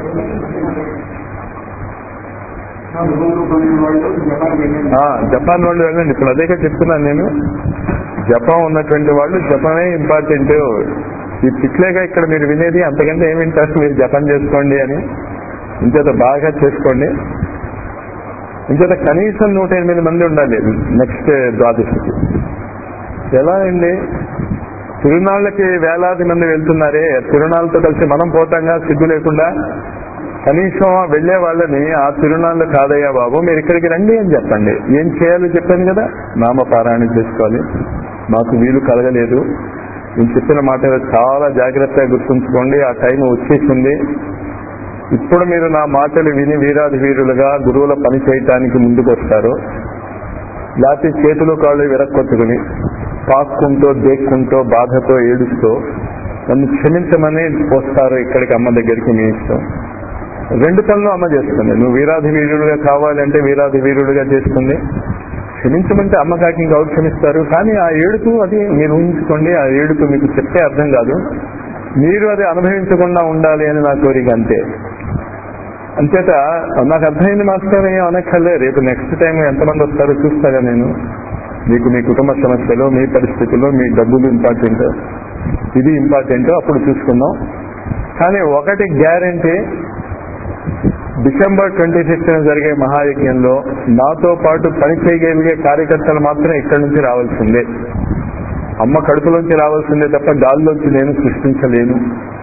ఆ, జపాన్ వాళ్ళు వెళ్ళండి ఇప్పుడు అదేగా చెప్తున్నాను నేను జపాన్ ఉన్నటువంటి వాళ్ళు జపానే ఇంపార్టెంట్ ఈ పిట్లేగా ఇక్కడ మీరు వినేది అంతకంటే ఏమి వింటారు మీరు జపాన్ చేసుకోండి అని ఇంచేత బాగా చేసుకోండి ఇంచేత కనీసం నూట ఎనిమిది మంది ఉండాలి నెక్స్ట్ ద్వాదశికి ఎలా అండి తిరునాళ్ళకి వేలాది మంది వెళ్తున్నారే తిరునాళ్ళతో కలిసి మనం పోతాంగా సిగ్గు లేకుండా కనీసం ఆ వెళ్లే వాళ్ళని ఆ తిరునాళ్ళు కాదయ్యా బాబు మీరు ఇక్కడికి రండి అని చెప్పండి ఏం చేయాలో చెప్పాను కదా నామపారాయణ చేసుకోవాలి మాకు వీలు కలగలేదు నేను చెప్పిన మాట చాలా జాగ్రత్తగా గుర్తుంచుకోండి ఆ టైం వచ్చేసింది ఇప్పుడు మీరు నా మాటలు విని వీరాది వీరులుగా గురువుల పని చేయటానికి ముందుకు వస్తారు లేకపోతే చేతులు కాళ్ళు విరక్కొట్టుకుని పాక్కుంటూ దేక్కుంటూ బాధతో ఏడుస్తూ నన్ను క్షమించమని వస్తారు ఇక్కడికి అమ్మ దగ్గరికి మీ ఇష్టం రెండు పనులు అమ్మ చేస్తుంది నువ్వు వీరాధి వీరుడుగా కావాలంటే వీరాధి వీరుడుగా చేస్తుంది క్షమించమంటే అమ్మ కాకి ఇంకా ఎవరు క్షమిస్తారు కానీ ఆ ఏడుపు అది మీరు ఊహించుకోండి ఆ ఏడుపు మీకు చెప్తే అర్థం కాదు మీరు అది అనుభవించకుండా ఉండాలి అని నా కోరిక అంతే అంచేత నాకు అర్థమైంది మాస్టర్ ఏం అనక్కర్లే రేపు నెక్స్ట్ టైం ఎంతమంది వస్తారో చూస్తాగా నేను మీకు మీ కుటుంబ సమస్యలు మీ పరిస్థితులు మీ డబ్బులు ఇంపార్టెంట్ ఇది ఇంపార్టెంట్ అప్పుడు చూసుకుందాం కానీ ఒకటి గ్యారంటీ డిసెంబర్ ట్వంటీ ఫిఫ్త్ జరిగే మహాయజ్ఞంలో నాతో పాటు పని చేయగలిగే కార్యకర్తలు మాత్రం ఇక్కడి నుంచి రావాల్సిందే అమ్మ కడుపులోంచి రావాల్సిందే తప్ప గాల్లోంచి నేను సృష్టించలేను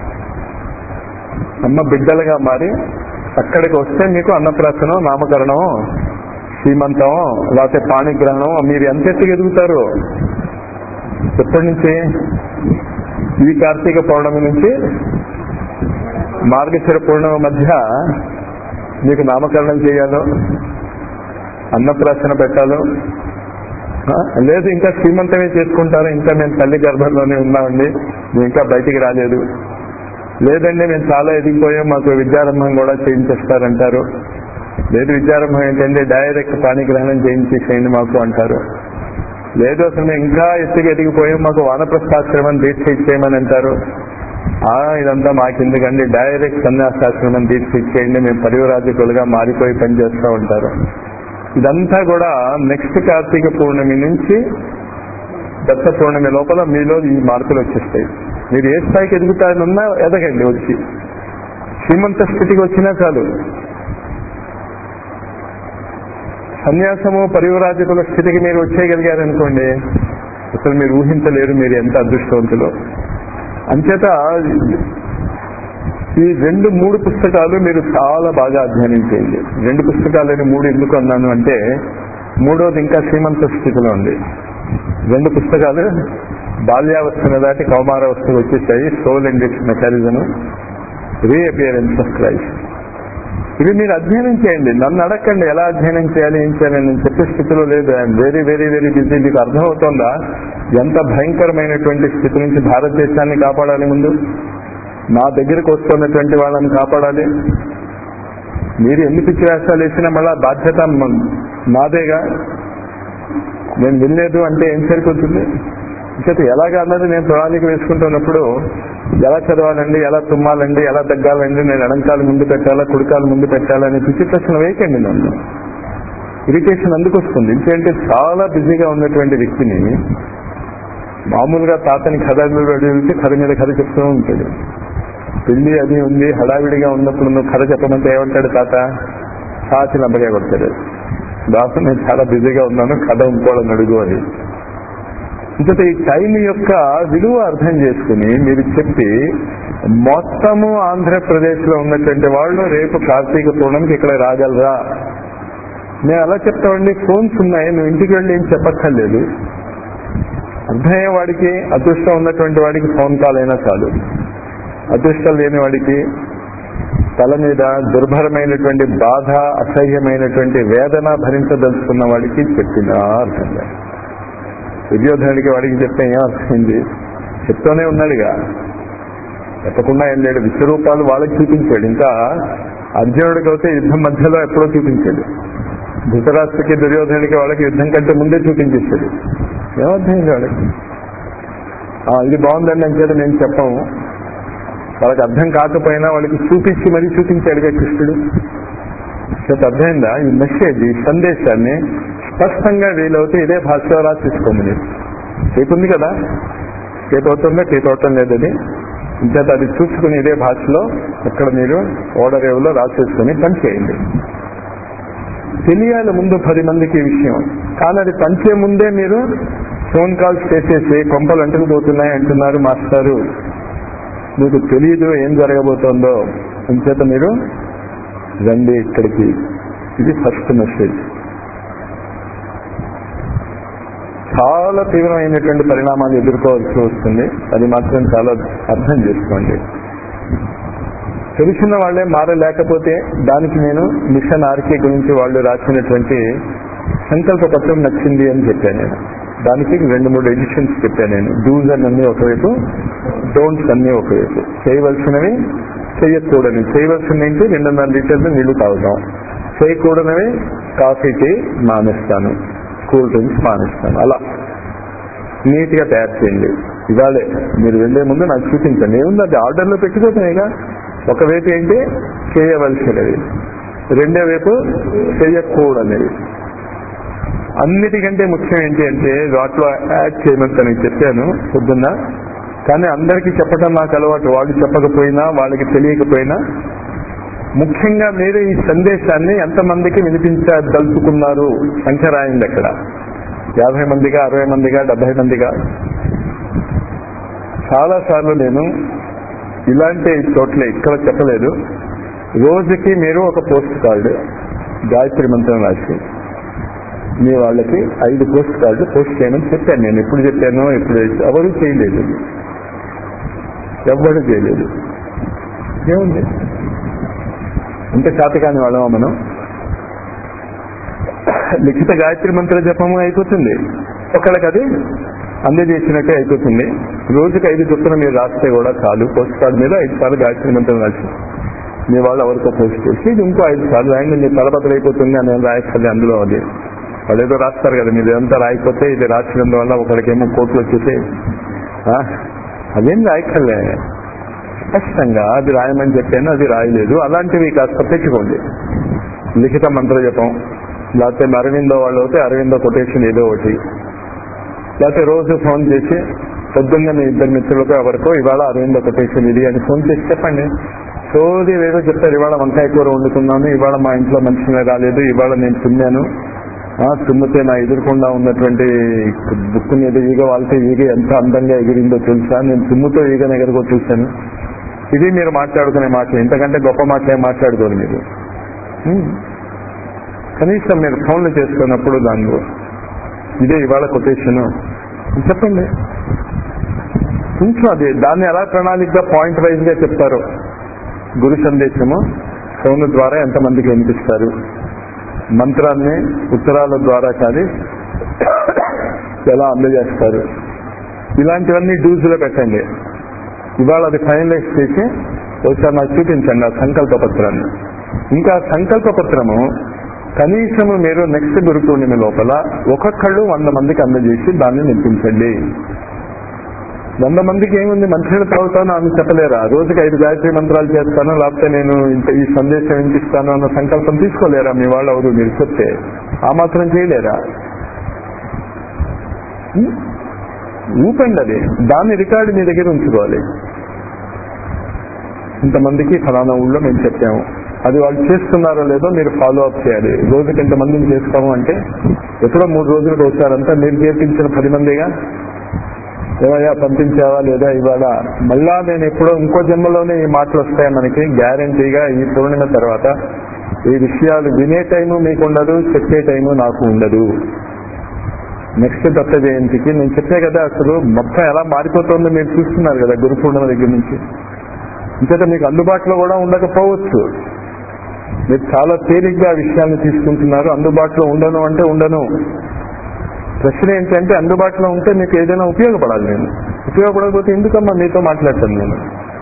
అమ్మ బిడ్డలుగా మారి అక్కడికి వస్తే మీకు అన్నప్రాసనం నామకరణం సీమంతం లేకపోతే పాణిగ్రహణం మీరు ఎంత ఎత్తుకు ఎదుగుతారు ఎప్పటి నుంచి ఈ కార్తీక పౌర్ణమి నుంచి మార్గశిర పూర్ణిమ మధ్య మీకు నామకరణం చేయాలో అన్నప్రాసన పెట్టాలో ఆ, లేదు ఇంకా శ్రీమంతమే చేసుకుంటారు ఇంకా మేము తల్లి గర్భంలోనే ఉన్నామండి మేము ఇంకా బయటికి రాలేదు లేదండి మేము చాలా ఎదిగిపోయాం మాకు విద్యారంభం కూడా చేయించేస్తారంటారు లేదు విద్యారంభం ఏంటంటే డైరెక్ట్ పాణిగ్రహణం చేయించేసేయండి మాకు అంటారు లేదు అసలు మేము ఇంకా ఎత్తుకు ఎదిగిపోయాం మాకు వానప్రస్థాశ్రమం దీక్ష ఇచ్చేయమని అంటారు ఆ ఇదంతా మాకెందుకండి డైరెక్ట్ సన్యాసాశ్రమం దీక్ష ఇచ్చేయండి మేము పరివరాజకులుగా మారిపోయి పనిచేస్తూ ఉంటారు ఇదంతా కూడా నెక్స్ట్ కార్తీక పూర్ణమి నుంచి దత్త పూర్ణమి లోపల మీలో ఈ మార్పులు వచ్చేస్తాయి మీరు ఏ స్థాయికి ఎదుగుతారన్నా ఎదగండి వచ్చి శ్రీమంత స్థితికి వచ్చినా చాలు సన్యాసము పరివరాజకుల స్థితికి మీరు వచ్చేయగలిగారనుకోండి అసలు మీరు ఊహించలేరు మీరు ఎంత అదృష్టవంతులు అంచేత ఈ రెండు మూడు పుస్తకాలు మీరు చాలా బాగా అధ్యయనం చేయండి రెండు పుస్తకాలని మూడు ఎందుకు అన్నాను అంటే మూడోది ఇంకా శ్రీమంత స్థితిలో ఉంది రెండు పుస్తకాలు బాల్యావస్థను దాటి కౌమారావస్థకు వచ్చేసాయి soul and its mechanism reappearance of Christ ఇవి మీరు అధ్యయనం చేయండి నన్ను అడగండి ఎలా అధ్యయనం చేయాలి ఏం చేయాలి నేను చెప్పే స్థితిలో లేదు I'm very very very busy మీకు అర్థమవుతోందా ఎంత భయంకరమైనటువంటి స్థితి నుంచి భారతదేశాన్ని కాపాడాలి ముందు నా దగ్గరకు వస్తున్నటువంటి వాళ్ళని కాపాడాలి మీరు ఎన్ని పిచ్చి వేషాలు వేసినా మళ్ళా బాధ్యత మ- నాదేగా నేను వినలేదు అంటే ఏం సరిపోతుంది ఇంకైతే ఎలాగ అన్నది నేను ప్రణాళిక వేసుకుంటున్నప్పుడు ఎలా చదవాలండి ఎలా తుమ్మాలండి ఎలా తగ్గాలండి నేను ఎడంకాలు ముందు పెట్టాలా కుడికాలు ముందు పెట్టాలని పిచ్చి ప్రశ్న వేయకండి నన్ను ఇరిటేషన్ అందుకు వస్తుంది ఎందుకంటే చాలా బిజీగా ఉన్నటువంటి వ్యక్తిని మామూలుగా తాతని కథ అడిగితే కథ మీద కథ చెప్తూ ఉంటాడు పెళ్లి అది ఉంది హడావిడిగా ఉన్నప్పుడు నువ్వు కథ చెప్పమంటే ఏమంటాడు తాత సాచి నంబగా కొడతాడు దాసు నేను చాలా బిజీగా ఉన్నాను కథ ఇంకోళ్ళని అడుగు అని ఇంకటి ఈ టైం యొక్క విలువ అర్థం చేసుకుని మీరు చెప్పి మొత్తము ఆంధ్రప్రదేశ్ లో ఉన్నటువంటి వాళ్ళు రేపు కార్తీక పూర్ణమికి ఇక్కడ రాగలరా నేను అలా చెప్తామండి ఫోన్స్ ఉన్నాయి నువ్వు ఇంటికి వెళ్ళి ఏం చెప్పక్కర్లేదు అర్థమయ్యే వాడికి అదృష్టం ఉన్నటువంటి వాడికి ఫోన్ కాల్ అయినా చాలు అదృష్టం లేని వాడికి తల మీద దుర్భరమైనటువంటి బాధ అసహ్యమైనటువంటి వేదన భరించదలుచుకున్న వాడికి చెప్పినా అర్థం కాదు దుర్యోధనుడికి వాడికి చెప్తే ఏం అర్థమైంది చెప్తూనే ఉన్నాడుగా చెప్పకుండా ఏం లేడు విశ్వరూపాలు వాళ్ళకి చూపించాడు ఇంకా అర్జునుడికి అయితే యుద్ధం మధ్యలో ఎప్పుడో చూపించాడు ధృతరాష్ట్రకి దుర్యోధనుడికి వాళ్ళకి యుద్ధం కంటే ముందే చూపించేశాడు ఏమర్థమైంది వాళ్ళకి ఆ, ఇది బాగుందండి అంటే నేను చెప్పాము వాళ్ళకి అర్థం కాకపోయినా వాళ్ళకి చూపించి మరీ చూపించాడుగా కృష్ణుడు చేత అర్థమైందా ఈ మెసేజ్ ఈ సందేశాన్ని స్పష్టంగా వీలవుతే ఇదే భాషలో రాసేసుకోండి మీరు టేప్ ఉంది కదా టేప్ అవుతుందా టేప్ అవటం లేదని ఇంచేత అది చూసుకుని ఇదే భాషలో అక్కడ మీరు ఓడర్ రేవులో రాసేసుకుని పని చేయండి తెలియాలి ముందు పది మందికి ఈ విషయం కానీ అది పంచే ముందే మీరు ఫోన్ కాల్స్ చేసేసి కొంపలు అంటుకుపోతున్నాయి అంటున్నారు మాస్టారు మీకు తెలియదు ఏం జరగబోతోందో అంచేత మీరు రండి ఇక్కడికి ఇది ఫస్ట్ మెసేజ్ చాలా తీవ్రమైనటువంటి పరిణామాలు ఎదుర్కోవాల్సి వస్తుంది అది మాత్రం చాలా అర్థం చేసుకోండి తెలిసిన వాళ్ళే మారలేకపోతే దానికి నేను మిషన్ ఆర్కే గురించి వాళ్ళు రాసినటువంటి సంకల్ప పత్రం నచ్చింది అని చెప్పాను నేను దానికి రెండు మూడు ఎడిషన్స్ చెప్పాను నేను డూస్ అన్నీ ఒకవైపు డోంట్స్ అన్నీ ఒకవైపు చేయవలసినవి చేయకూడని చేయవలసింది ఏంటి రెండున్నర లీటర్లు నీళ్లు తాగుతాం చేయకూడనివి కాఫీ టీ మానేస్తాను కూల్ డ్రింక్స్ మానేస్తాను అలా నీట్ గా తయారు చేయండి ఇవాళే మీరు వెళ్లే ముందు నాకు చూపించండి ఏముంది అది ఆర్డర్లో పెట్టుకోతాయిగా ఒకవైపు ఏంటి చేయవలసినవి రెండో వైపు చేయకూడనివి అన్నిటికంటే ముఖ్యం ఏంటి అంటే వాటిలో యాడ్ చేయమని తనకి చెప్పాను పొద్దున్న కానీ అందరికీ చెప్పడం నాకు అలవాటు వాళ్ళు చెప్పకపోయినా వాళ్ళకి తెలియకపోయినా ముఖ్యంగా మీరు ఈ సందేశాన్ని ఎంతమందికి వినిపించదలుచుకున్నారు సంఖ్య రాయండి అక్కడ యాభై మందిగా అరవై మందిగా డెబ్బై మందిగా చాలా సార్లు నేను ఇలాంటి చోట్ల ఇక్కడ చెప్పలేదు రోజుకి మీరు ఒక పోస్ట్ కార్డు గాయత్రి మంత్రం రాసి మీ వాళ్ళకి ఐదు పోస్ట్ కార్డులు పోస్ట్ చేయమని చెప్పాను నేను ఎప్పుడు చెప్పాను ఎప్పుడు ఎవరు చేయలేదు ఎవ్వడు చేయలేదు ఏముంది అంటే శాతకాని వాళ్ళమా మనం లిఖిత గాయత్రి మంత్ర జపము అయిపోతుంది ఒకళ్ళకి అది అందజేసినట్టే అయిపోతుంది రోజుకి ఐదు చొప్పున మీరు రాస్తే కూడా చాలు పోస్ట్ కార్డు మీద ఐదు సార్లు గాయత్రి మంత్రం రాసి మీ వాళ్ళు ఎవరికో పోస్ట్ చేసి ఇది ఇంకో ఐదు సార్లు రాయండి మీ తలబద్దలు అయిపోతుంది అని ఏం రాయక్కర్లే అందులో అది వాళ్ళు ఏదో రాస్తారు కదా మీరు ఇదంతా రాయకపోతే ఇది రాసినందువల్ల ఒకరికేమో కోట్లు వచ్చేసి ఆ, అదేం రాయక్కర్లే స్పష్టంగా అది రాయమని చెప్పాను అది రాయలేదు అలాంటివి కాస్త తెచ్చుకోండి లిఖిత మంత్ర జపం లేకపోతే అరవిందో వాళ్ళు అయితే అరవిందో కొటేషన్ ఏదో ఒకటి లేకపోతే రోజు ఫోన్ చేసి పొద్దున్న మీ ఇద్దరు మిత్రులకు ఎవరికో ఇవాళ అరవిందో కొటేషన్ ఇది అని ఫోన్ చేసి చెప్పండి సోది ఏదో చెప్తారు ఇవాళ వంకాయ కూర వండుకున్నాను ఇవాళ మా ఇంట్లో మంచిగా రాలేదు ఇవాళ నేను తుమ్మాను ఆ, తుమ్మితే నా ఎదురుకుండా ఉన్నటువంటి బుక్ మీద ఈగ వాళ్ళతో ఈగ ఎంత అందంగా ఎగిరిందో తెలుసా నేను తుమ్ముతో ఈగను ఎగరగో చూశాను ఇది మీరు మాట్లాడుకునే మాట ఇంతకంటే గొప్ప మాట ఏం మాట్లాడుకోరు మీరు ఉం. కనీసం మీరు ఫోన్లు చేసుకున్నప్పుడు దానిలో ఇదే ఇవాళ కొటేషన్ చెప్పండి కొంచెం అది దాన్ని ఎలా ప్రణాళికగా పాయింట్ వైజ్ గా చెప్తారు గురు సందేశము ఫోన్ ద్వారా ఎంతమందికి వినిపిస్తారు మంత్రాన్ని ఉత్తరాల ద్వారా కానీ ఎలా అందజేస్తారు ఇలాంటివన్నీ డూజ్లో పెట్టండి ఇవాళ అది ఫైనలైజ్ చేసి ఒకసారి నాకు చూపించండి ఆ సంకల్ప పత్రాన్ని ఇంకా ఆ సంకల్ప పత్రము కనీసము మీరు నెక్స్ట్ గురు పూర్ణిమ లోపల ఒక్కొక్కళ్ళు వంద మందికి అందజేసి దాన్ని నింపించండి వంద మందికి ఏముంది మంచినీళ్ళు తాగుతాను అని చెప్పలేరా రోజుకి ఐదు గాయత్రి మంత్రాలు చేస్తాను లేకపోతే నేను ఇంత ఈ సందేశం వినిపిస్తాను అన్న సంకల్పం తీసుకోలేరా మీ వాళ్ళు ఎవరు మీరు చెప్తే ఆ మాత్రం చేయలేరా ఉం? ఊపండి అది దాన్ని రికార్డు మీ దగ్గర ఉంచుకోవాలి ఇంతమందికి ఫలానా ఊళ్ళో మేము చెప్పాము అది వాళ్ళు చేస్తున్నారో లేదో మీరు ఫాలో అప్ చేయాలి రోజుకి ఎంతమందిని చేస్తాము అంటే ఎప్పుడో మూడు రోజులకు వచ్చారంతా మీరు చేర్పించిన పది మందిగా ఏమయ్యా పంపించావా లేదా ఇవాళ మళ్ళా నేను ఎప్పుడో ఇంకో జన్మలోనే ఈ మాటలు వస్తాయి మనకి గ్యారంటీగా ఈ పూర్ణిమ తర్వాత ఈ విషయాలు వినే టైము మీకు ఉండదు చెప్పే టైము నాకు ఉండదు నెక్స్ట్ దత్త జయంతికి నేను చెప్పే కదా అసలు మొత్తం ఎలా మారిపోతుందో మీరు చూస్తున్నారు కదా గురు పూర్ణిమ దగ్గర నుంచి ఇంకట మీకు అందుబాటులో కూడా ఉండకపోవచ్చు మీరు చాలా తేలిగ్గా ఆ విషయాన్ని తీసుకుంటున్నారు అందుబాటులో ఉండను అంటే ఉండను ప్రశ్న ఏంటంటే అందుబాటులో ఉంటే మీకు ఏదైనా ఉపయోగపడాలి నేను ఉపయోగపడకపోతే ఎందుకమ్మా మీతో మాట్లాడతాను నేను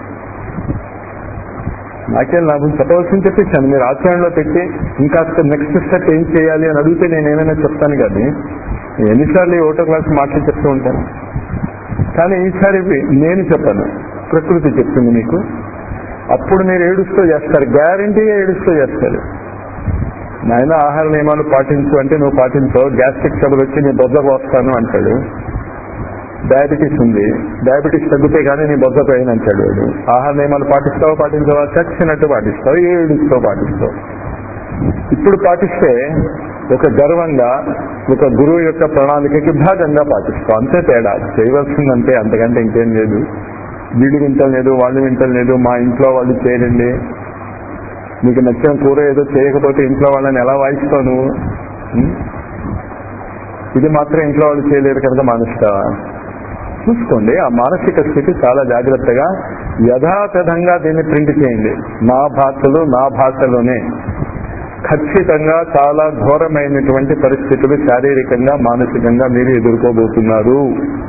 నాకేం లాభం చెప్పవలసింది చెప్పేశాను మీరు ఆచరణలో పెట్టి ఇంకా నెక్స్ట్ స్టెప్ ఏం చేయాలి అని అడిగితే నేను ఏమైనా చెప్తాను కానీ ఎన్నిసార్లు ఈ ఓటో క్లాస్ మాటలు చెప్తూ ఉంటాను కానీ ఈసారి నేను చెప్పాను ప్రకృతి చెప్తుంది మీకు అప్పుడు మీరు ఏడుస్తూ చేస్తారు గ్యారంటీగా ఏడుస్తూ చేస్తారు నాయన ఆహార నియమాలు పాటించు అంటే నువ్వు పాటించవు గ్యాస్ట్రిక్ ట్రబుల్ వచ్చి నీ బొజ్జ పోస్తాను అంటాడు డయాబెటీస్ ఉంది డయాబెటీస్ తగ్గితే కానీ నీ బొజ్జ పోయిన అంటాడు వాడు ఆహార నియమాలు పాటిస్తావు పాటించవా చచ్చినట్టు పాటిస్తావు ఏడుస్తావు పాటిస్తావు ఇప్పుడు పాటిస్తే ఒక గర్వంగా ఒక గురువు యొక్క ప్రణాళికకి భాగంగా పాటిస్తాం అంతే తేడా చేయవలసిందంటే అంతకంటే ఇంకేం లేదు వీళ్ళు వింటలేదు వాళ్ళు వింటలేదు మా ఇంట్లో వాళ్ళు చేయరండి నీకు నచ్చిన కూర ఏదో చేయకపోతే ఇంట్లో వాళ్ళని ఎలా వాయిస్తావు నువ్వు ఉం? ఇది మాత్రం ఇంట్లో వాళ్ళు చేయలేరు కనుక మానేస్తావా చూసుకోండి ఆ మానసిక స్థితి చాలా జాగ్రత్తగా యథాతథంగా దీన్ని ప్రింట్ చేయండి నా భాషలు నా భాషలోనే ఖచ్చితంగా చాలా ఘోరమైనటువంటి పరిస్థితులు శారీరకంగా మానసికంగా మీరు ఎదుర్కోబోతున్నారు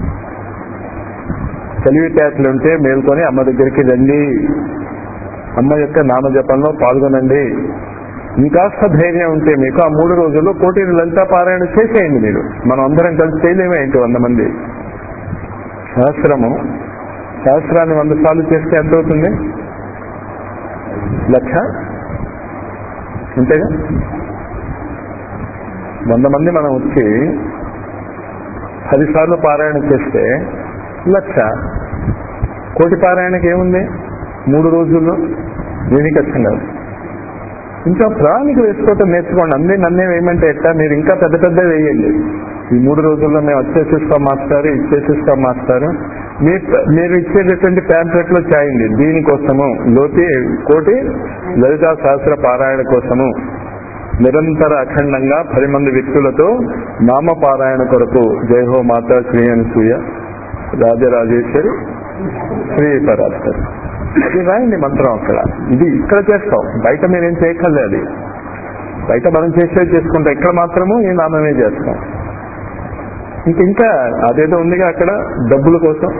తెలివితేటలుంటే మేల్కొని అమ్మ దగ్గరికి రండి అమ్మ యొక్క నామజపంలో పాల్గొనండి ఇంకాస్త ధైర్యం ఉంటే మీకు ఆ మూడు రోజుల్లో కోటి లలితా పారాయణ చేసేయండి మీరు మనం అందరం కలిసి చేయలేమే ఏంటి వంద మంది సహస్రము సహస్రాన్ని వంద సార్లు చేస్తే ఎంత అవుతుంది లక్ష అంతేగా వంద మంది మనం వచ్చి పదిసార్లు పారాయణ చేస్తే లక్ష కోటి పారాయణకి ఏముంది మూడు రోజుల్లో ఏమీ కష్టం కాదు ఇంకా ప్రణాళిక వేసుకోవటం నేర్చుకోండి అన్నీ నన్నే వేయమంటే ఎట్టా మీరు ఇంకా పెద్ద పెద్ద వేయండి ఈ మూడు రోజుల్లో మేము వచ్చేసిస్తాం మాస్టారు ఇచ్చేసిస్తాం మాస్టారు మీ- మీరు ఇచ్చేటటువంటి ప్యాంప్లెట్ లో చేయండి దీనికోసము లోతి కోటి లలితా సహస్ర పారాయణ కోసము నిరంతర అఖండంగా పది మంది వ్యక్తులతో నామపారాయణ కొరకు జై హో మాతా శ్రీ అనసూయ రాజరాజేశ్వరి శ్రీ పరాత్పరి అది రాయండి మంత్రం అక్కడ ఇది ఇక్కడ చేస్తాం బయట మీరేం చేయక్కర్లే అది బయట మనం చేసేది చేసుకుంటాం ఇక్కడ మాత్రము ఈ నామమే చేస్తాం ఇంక ఇంకా అదేదో ఉందిగా అక్కడ డబ్బుల కోసం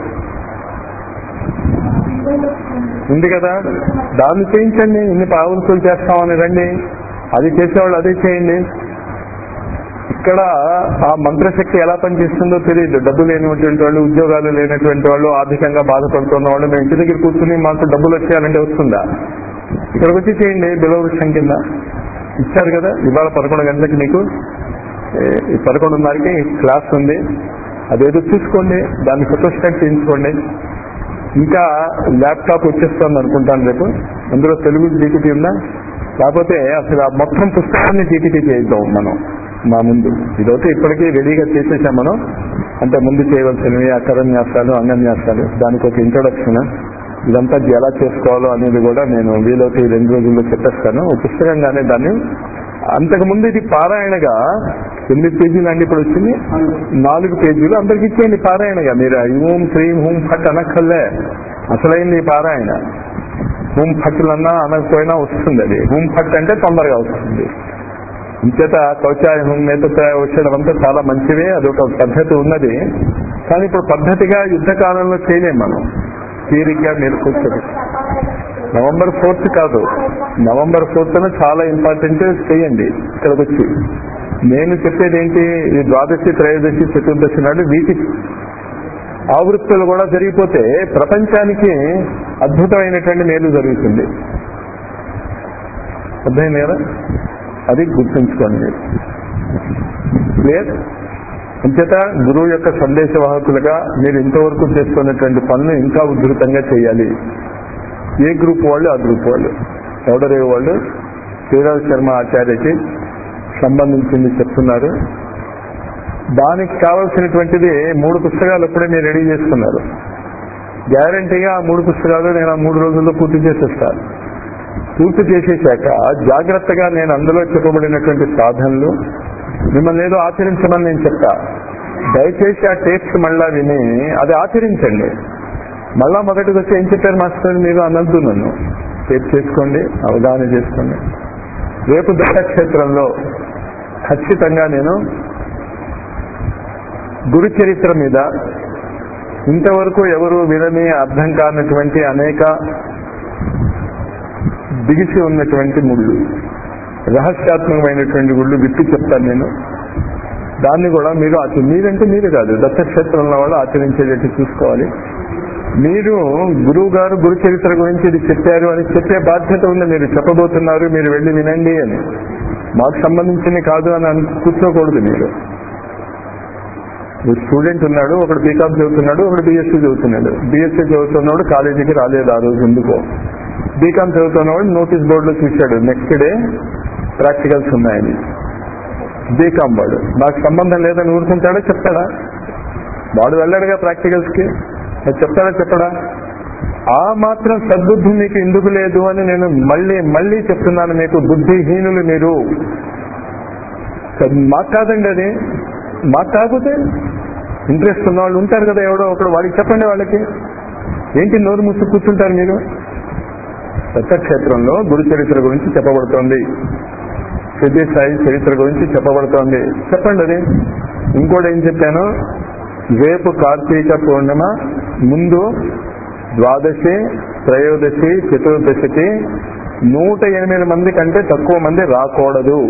ఉంది కదా దాన్ని చేయించండి ఇన్ని పావులుసులు చేస్తామని రండి అది చేసేవాళ్ళు అదే చేయండి ఇక్కడ ఆ మంత్రశక్తి ఎలా పనిచేస్తుందో తెలియదు డబ్బు లేనటువంటి వాళ్ళు ఉద్యోగాలు లేనటువంటి వాళ్ళు ఆర్థికంగా బాధపడుతున్న వాళ్ళు మేము ఇంటి దగ్గర కూర్చుని మాకు డబ్బులు వచ్చేయాలంటే వస్తుందా ఇక్కడికి వచ్చి చేయండి బిలవృక్షం కింద ఇచ్చారు కదా ఇవాళ పదకొండు గంటలకి మీకు ఏ, ఈ పదకొండున్నరకి క్లాస్ ఉంది అదేదో చూసుకోండి దాన్ని ఫోటోస్టాట్ చేయించుకోండి ఇంకా ల్యాప్టాప్ వచ్చేస్తుంది అనుకుంటాను రేపు అందులో తెలుగు జీపీటీ ఉందా లేకపోతే అసలు ఆ మొత్తం పుస్తకాన్ని జీపీటీ చేద్దాం మనం మా ముందు ఇదైతే ఇప్పటికీ రెడీగా చేసేసాం మనం అంటే ముందు చేయవలసినవి అకరన్యాసాలు అంగన్యాసాలు దానికి ఒక ఇంట్రొడక్షన్ ఇదంతా ఎలా చేసుకోవాలో అనేది కూడా నేను వీలైతే ఈ రెండు రోజుల్లో చెప్పేస్తాను ఒక పుస్తకంగానే దాన్ని అంతకుముందు ఇది పారాయణగా ఎనిమిది పేజీలు అండి ఇప్పుడు వచ్చింది నాలుగు పేజీలు అందరికి ఇచ్చేయండి పారాయణగా మీరు ఓం శ్రీం హూం ఫట్ అనక్కర్లే అసలైంది ఈ పారాయణ హూం ఫట్టులన్నా అనకపోయినా వస్తుంది అది హూం ఫట్ అంటే తొందరగా వస్తుంది ఇంచేత కౌచాయ హూం నేతృత్వ వచ్చడం అంతా చాలా మంచివే అదొక పద్ధతి ఉన్నది కానీ ఇప్పుడు పద్ధతిగా యుద్ధ కాలంలో చేయలేం మనం తీరిగ్గా మీరు కూర్చొని నవంబర్ ఫోర్త్ కాదు నవంబర్ ఫోర్త్ చాలా ఇంపార్టెంట్ చేయండి ఇక్కడికి వచ్చి నేను చెప్పేది ఏంటి ఈ ద్వాదశి త్రయోదశి చతుర్దశి నాడు వీటి ఆవృత్తులు కూడా జరిగిపోతే ప్రపంచానికి అద్భుతమైనటువంటి మేలు జరుగుతుంది అర్థమైంది కదా అది గుర్తుంచుకోండి మీరు క్లియర్ అంచేత గురువు యొక్క సందేశవాహకులుగా మీరు ఇంతవరకు చేస్తున్నటువంటి పనులు ఇంకా ఉధృతంగా చేయాలి ఏ గ్రూప్ వాళ్ళు ఆ గ్రూప్ వాళ్ళు ఎవడరే వాళ్ళు శ్రీరాజ్ శర్మ ఆచార్యకి సంబంధించింది చెప్తున్నారు దానికి కావలసినటువంటిది మూడు పుస్తకాలు అప్పుడే మీరు రెడీ చేసుకున్నారు గ్యారంటీగా ఆ మూడు పుస్తకాలు నేను ఆ మూడు రోజుల్లో పూర్తి చేసేస్తాను పూర్తి చేసేశాక జాగ్రత్తగా నేను అందులో చెప్పబడినటువంటి సాధనలు మిమ్మల్ని ఏదో ఆచరించమని నేను చెప్తా దయచేసి ఆ టేప్స్ మళ్ళా విని అది ఆచరించండి మళ్ళా మొదటికి వచ్చి ఏం చెప్పారు మాస్టర్ మీరు అనద్దు నన్ను టేప్ చేసుకోండి అవగాహన చేసుకోండి రేపు దత్తక్షేత్రంలో ఖచ్చితంగా నేను గురు చరిత్ర మీద ఇంతవరకు ఎవరు వినని అర్థం కానటువంటి అనేక దిగిసి ఉన్నటువంటి ముళ్ళు రహస్యాత్మకమైనటువంటి గుళ్ళు విప్పి చెప్తాను నేను దాన్ని కూడా మీరు ఆచ- మీరంటే మీరు కాదు దత్తక్షేత్రంలో వాళ్ళు ఆచరించేటట్టు చూసుకోవాలి మీరు గురువు గారు గురు చరిత్ర గురించి ఇది చెప్పారు అని చెప్పే బాధ్యత ఉంది మీరు చెప్పబోతున్నారు మీరు వెళ్ళి వినండి అని మాకు సంబంధించింది కాదు అని అను- కూర్చోకూడదు మీరు ఒక స్టూడెంట్ ఉన్నాడు ఒకడు బీకామ్ చదువుతున్నాడు ఒకడు బీఎస్సీ చదువుతున్నాడు బీఎస్సీ చదువుతున్నాడు కాలేజీకి రాలేదు ఆ రోజు ఎందుకో బీకామ్ చదువుతున్నవాడు నోటీస్ బోర్డులో చూశాడు నెక్స్ట్ డే ప్రాక్టికల్స్ ఉన్నాయని బీకామ్ వాడు నాకు సంబంధం లేదని ఊరుకుంటాడా చెప్తాడా వాడు వెళ్ళాడుగా ప్రాక్టికల్స్ కి అది చెప్తాడా చెప్పడా ఆ మాత్రం సద్బుద్ధి మీకు ఎందుకు లేదు అని నేను మళ్ళీ మళ్ళీ చెప్తున్నాను మీకు బుద్ధిహీనులు మీరు సద్- మాకు కాదండి అది మాకు కాకపోతే ఇంట్రెస్ట్ ఉన్న వాళ్ళు ఉంటారు కదా ఎవడో ఒకడు వాడికి చెప్పండి వాళ్ళకి ఏంటి నోరు మూసి కూర్చుంటారు మీరు దత్తక్షేత్రంలో గురు చరిత్ర గురించి చెప్పబడుతోంది సిద్ధి సాయి చరిత్ర గురించి చెప్పబడుతోంది చెప్పండి అది ఇంకోటి ఏం చెప్పాను రేపు కార్తీక పూర్ణిమ ముందు ద్వాదశి త్రయోదశి చతుర్దశికి నూట ఎనిమిది మంది కంటే తక్కువ మంది రాకూడదు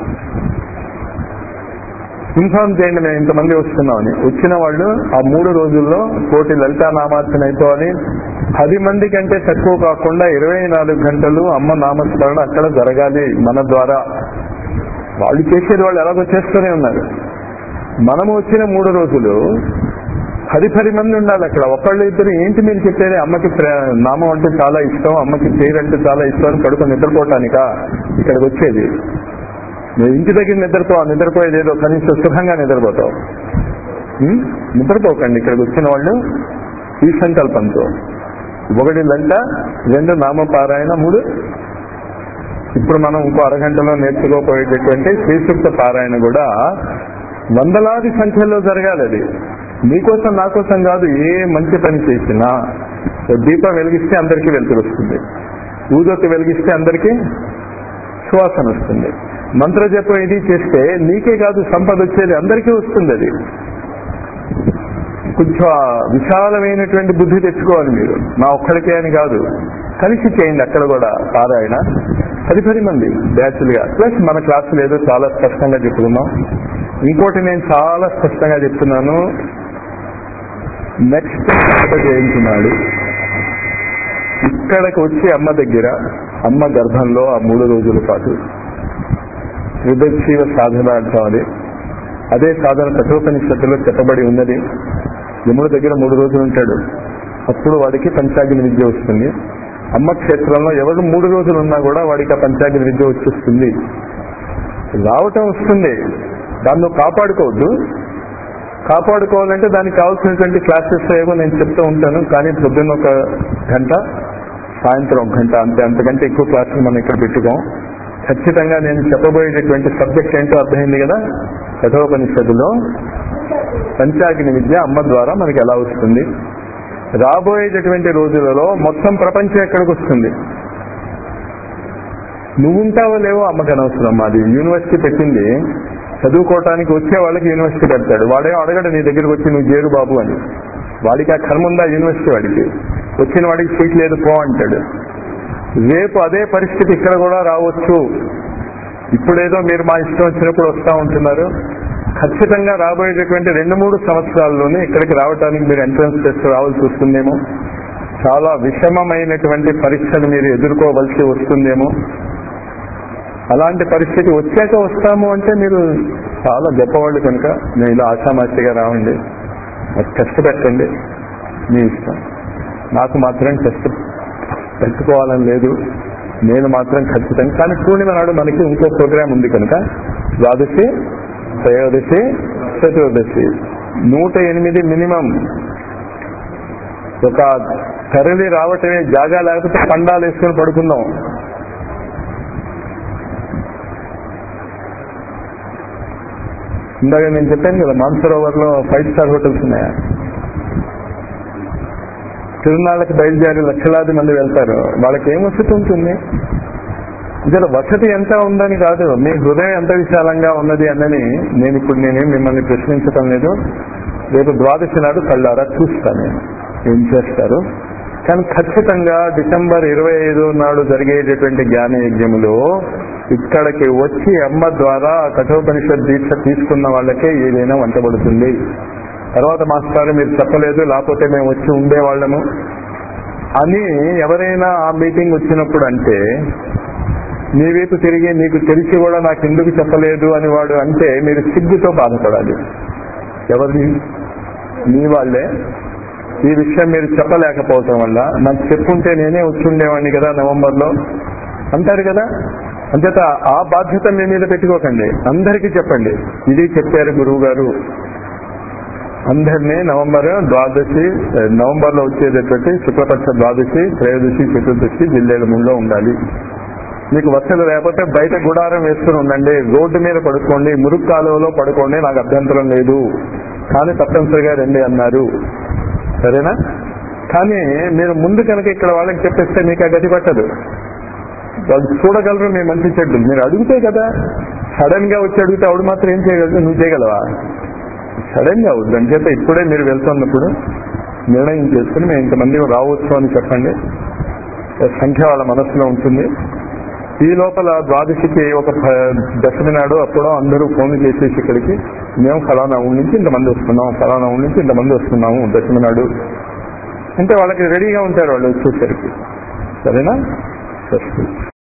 ఇన్ఫార్మ్ చేయండి మేము ఇంతమంది వస్తున్నామని వచ్చిన వాళ్ళు ఆ మూడు రోజుల్లో కోటి లలితా నామార్చన అయిపోవాలి పది మంది కంటే తక్కువ కాకుండా ఇరవై నాలుగు గంటలు అమ్మ నామస్మరణ అక్కడ జరగాలి మన ద్వారా వాళ్ళు చేసేది వాళ్ళు ఎలాగో చేస్తూనే ఉన్నారు మనము వచ్చిన మూడు రోజులు పది పది మంది ఉండాలి అక్కడ ఒకళ్ళు ఇద్దరు ఏంటి మీరు చెప్పేది అమ్మకి ప్రే- నామం అంటే చాలా ఇష్టం అమ్మకి పేరు అంటే చాలా ఇష్టం అని కడుపు నిద్రపోవటానికా ఇక్కడికి వచ్చేది నువ్వు ఇంటి దగ్గర నిద్రపో నిద్రపోయేది ఏదో కనీసం సుఖంగా నిద్రపోతావు ఉం? నిద్రపోకండి ఇక్కడికి వచ్చిన వాళ్ళు ఈ సంకల్పంతో ఒకటి లంట రెండు నామపారాయణ మూడు ఇప్పుడు మనం ఇంకో అరగంటలో నేర్చుకోపోయేటటువంటి శ్రీసూక్త పారాయణ కూడా వందలాది సంఖ్యలో జరగాలి అది మీకోసం నా కోసం కాదు ఏ మంచి పని చేసినా ఓ దీపం వెలిగిస్తే అందరికీ వెలుతురు వస్తుంది ఊదొత్తి వెలిగిస్తే అందరికీ సువాసన వస్తుంది మంత్ర జపం ఇది చేస్తే నీకే కాదు సంపద వచ్చేది అందరికీ వస్తుంది అది కొంచెం ఆ విశాలమైనటువంటి బుద్ధి తెచ్చుకోవాలి మీరు నా ఒక్కడికే అని కాదు కలిసి చేయండి అక్కడ కూడా పారాయణ పది పది మంది బ్యాచ్లుగా ప్లస్ మన క్లాసులు ఏదో చాలా స్పష్టంగా చెప్పుకున్నాం ఇంకోటి నేను చాలా స్పష్టంగా చెప్తున్నాను నెక్స్ట్ జయంతున్నాడు ఇక్కడికి వచ్చి అమ్మ దగ్గర అమ్మ గర్భంలో ఆ మూడు రోజుల పాటు విదక్షీవ సాధన అంటాం అది అదే సాధన కఠోపనిషత్తులో చెప్పబడి ఉన్నది యముడి దగ్గర మూడు రోజులు ఉంటాడు అప్పుడు వాడికి పంచాగ్ని విద్య వస్తుంది అమ్మ క్షేత్రంలో ఎవరు మూడు రోజులు ఉన్నా కూడా వాడికి ఆ పంచాగ్ని విద్య వచ్చేస్తుంది రావటం వస్తుంది దాన్ని నువ్వు కాపాడుకోవద్దు కాపాడుకోవాలంటే దానికి కావాల్సినటువంటి క్లాసెస్ ఏమో నేను చెప్తూ ఉంటాను కానీ పొద్దున్న ఒక గంట సాయంత్రం ఒక గంట అంతే అంతకంటే ఎక్కువ క్లాసులు మనం ఇక్కడ పెట్టుకోం ఖచ్చితంగా నేను చెప్పబోయేటటువంటి సబ్జెక్ట్ ఏంటో అర్థమైంది కదా కఠోపనిషత్తులో పంచాగ్ని విద్య అమ్మ ద్వారా మనకి ఎలా వస్తుంది రాబోయేటటువంటి రోజులలో మొత్తం ప్రపంచం ఎక్కడికి వస్తుంది నువ్వుంటావో లేవో అమ్మకి అనవసరం అది యూనివర్సిటీ పెట్టింది చదువుకోవటానికి వచ్చే వాళ్ళకి యూనివర్సిటీ పెడతాడు వాడే అడగడు నీ దగ్గరికి వచ్చి నువ్వు చేరు బాబు అని వాడికి ఆ కర్మ ఉందా యూనివర్సిటీ వాడికి వచ్చిన వాడికి సీట్ లేదు పో అంటాడు రేపు అదే పరిస్థితి ఇక్కడ కూడా రావచ్చు ఇప్పుడేదో మీరు మా ఇష్టం వచ్చినప్పుడు వస్తూ ఉంటున్నారు ఖచ్చితంగా రాబోయేటటువంటి రెండు మూడు సంవత్సరాల్లోనే ఇక్కడికి రావడానికి మీరు ఎంట్రన్స్ టెస్ట్ రావాల్సి వస్తుందేమో చాలా విషమమైనటువంటి పరీక్షను మీరు ఎదుర్కోవలసి వస్తుందేమో అలాంటి పరిస్థితి వచ్చాక వస్తాము అంటే మీరు చాలా గొప్పవాళ్ళు కనుక నేను ఇలా ఆశామాషిగా రావండి మరి టెస్ట్ పెట్టండి మీ ఇష్టం నాకు మాత్రం టెస్ట్ పెట్టుకోవాలని లేదు నేను మాత్రం ఖచ్చితంగా కానీ పూర్ణిమ నాడు మనకి ఇంకో ప్రోగ్రామ్ ఉంది కనుక ద్వాదశి త్రయోదశి చతుర్దశి నూట ఎనిమిది మినిమం ఒక తరలి రావటమే జాగా లేకపోతే పండాలు వేసుకొని పడుకుందాం ఇందాక నేను చెప్పాను కదా మాన్సరోవర్ లో ఫైవ్ స్టార్ హోటల్స్ ఉన్నాయా తిరునాళ్ళకి బయలుదేరి లక్షలాది మంది వెళ్తారు వాళ్ళకి ఏం వసతి ఉంటుంది ఇక్కడ వసతి ఎంత ఉందని కాదు మీ హృదయం ఎంత విశాలంగా ఉన్నది అన్నని నేను ఇప్పుడు నేనేం మిమ్మల్ని ప్రశ్నించటం లేదు రేపు ద్వాదశి నాడు కళ్ళారా చూస్తాను నేను ఏం చేస్తారు కానీ ఖచ్చితంగా డిసెంబర్ ఇరవై ఐదు నాడు జరిగేటటువంటి జ్ఞాన యజ్ఞములో ఇక్కడికి వచ్చి అమ్మ ద్వారా కఠోపనిషత్ దీక్ష తీసుకున్న వాళ్ళకే ఏదైనా వంటబడుతుంది తర్వాత మాస్టర్ మీరు చెప్పలేదు లేకపోతే మేము వచ్చి ఉండేవాళ్ళము అని ఎవరైనా ఆ మీటింగ్ వచ్చినప్పుడు అంటే మీ వైపు తిరిగి నీకు తెలిసి కూడా నాకు ఎందుకు చెప్పలేదు అని వాడు అంటే మీరు సిగ్గుతో బాధపడాలి ఎవరిని మీ వాళ్ళే ఈ విషయం మీరు చెప్పలేకపోవటం వల్ల నాకు చెప్పుంటే నేనే వచ్చి ఉండేవాడిని కదా నవంబర్ లో అంటారు కదా అంచేత ఆ బాధ్యత మీ మీద పెట్టుకోకండి అందరికీ చెప్పండి ఇది చెప్పారు గురువు గారు అందరినీ నవంబర్ ద్వాదశి నవంబర్ లో వచ్చేటటువంటి శుక్లపక్ష ద్వాదశి త్రయోదశి చతుర్దశి జిల్లేల ముందులో ఉండాలి మీకు వసతులు లేకపోతే బయట గుడారం వేసుకుని ఉండండి రోడ్డు మీద పడుకోండి మురుగు కాలువలో పడుకోండి నాకు అభ్యంతరం లేదు కానీ తప్పనిసరిగా రండి అన్నారు సరేనా కానీ మీరు ముందు కనుక ఇక్కడ వాళ్ళకి చెప్పేస్తే మీకు ఆ గతి పట్టదు వాళ్ళు చూడగలరు మీ మంచి చెడ్డు మీరు అడిగితే కదా సడన్ గా వచ్చి అడిగితే ఆవిడ మాత్రం ఏం చేయగలరు నువ్వు చేయగలవా సడన్ గా అవుద్ది అని చెప్పి ఇప్పుడే మీరు వెళ్తున్నప్పుడు నిర్ణయం చేసుకుని మేము ఇంతమంది రావచ్చు అని చెప్పండి సంఖ్య వాళ్ళ మనసులో ఉంటుంది ఈ లోపల ద్వాదశికి ఒక ప- దశమి నాడు అప్పుడో అందరూ ఫోన్ చేసేసి ఇక్కడికి మేము ఫలానా ఊరి నుంచి ఇంతమంది వస్తున్నాం ఫలానా ఊరి నుంచి ఇంతమంది వస్తున్నాము దశమి నాడు అంటే వాళ్ళకి రెడీగా ఉంటారు వాళ్ళు వచ్చేసరికి సరేనా సరే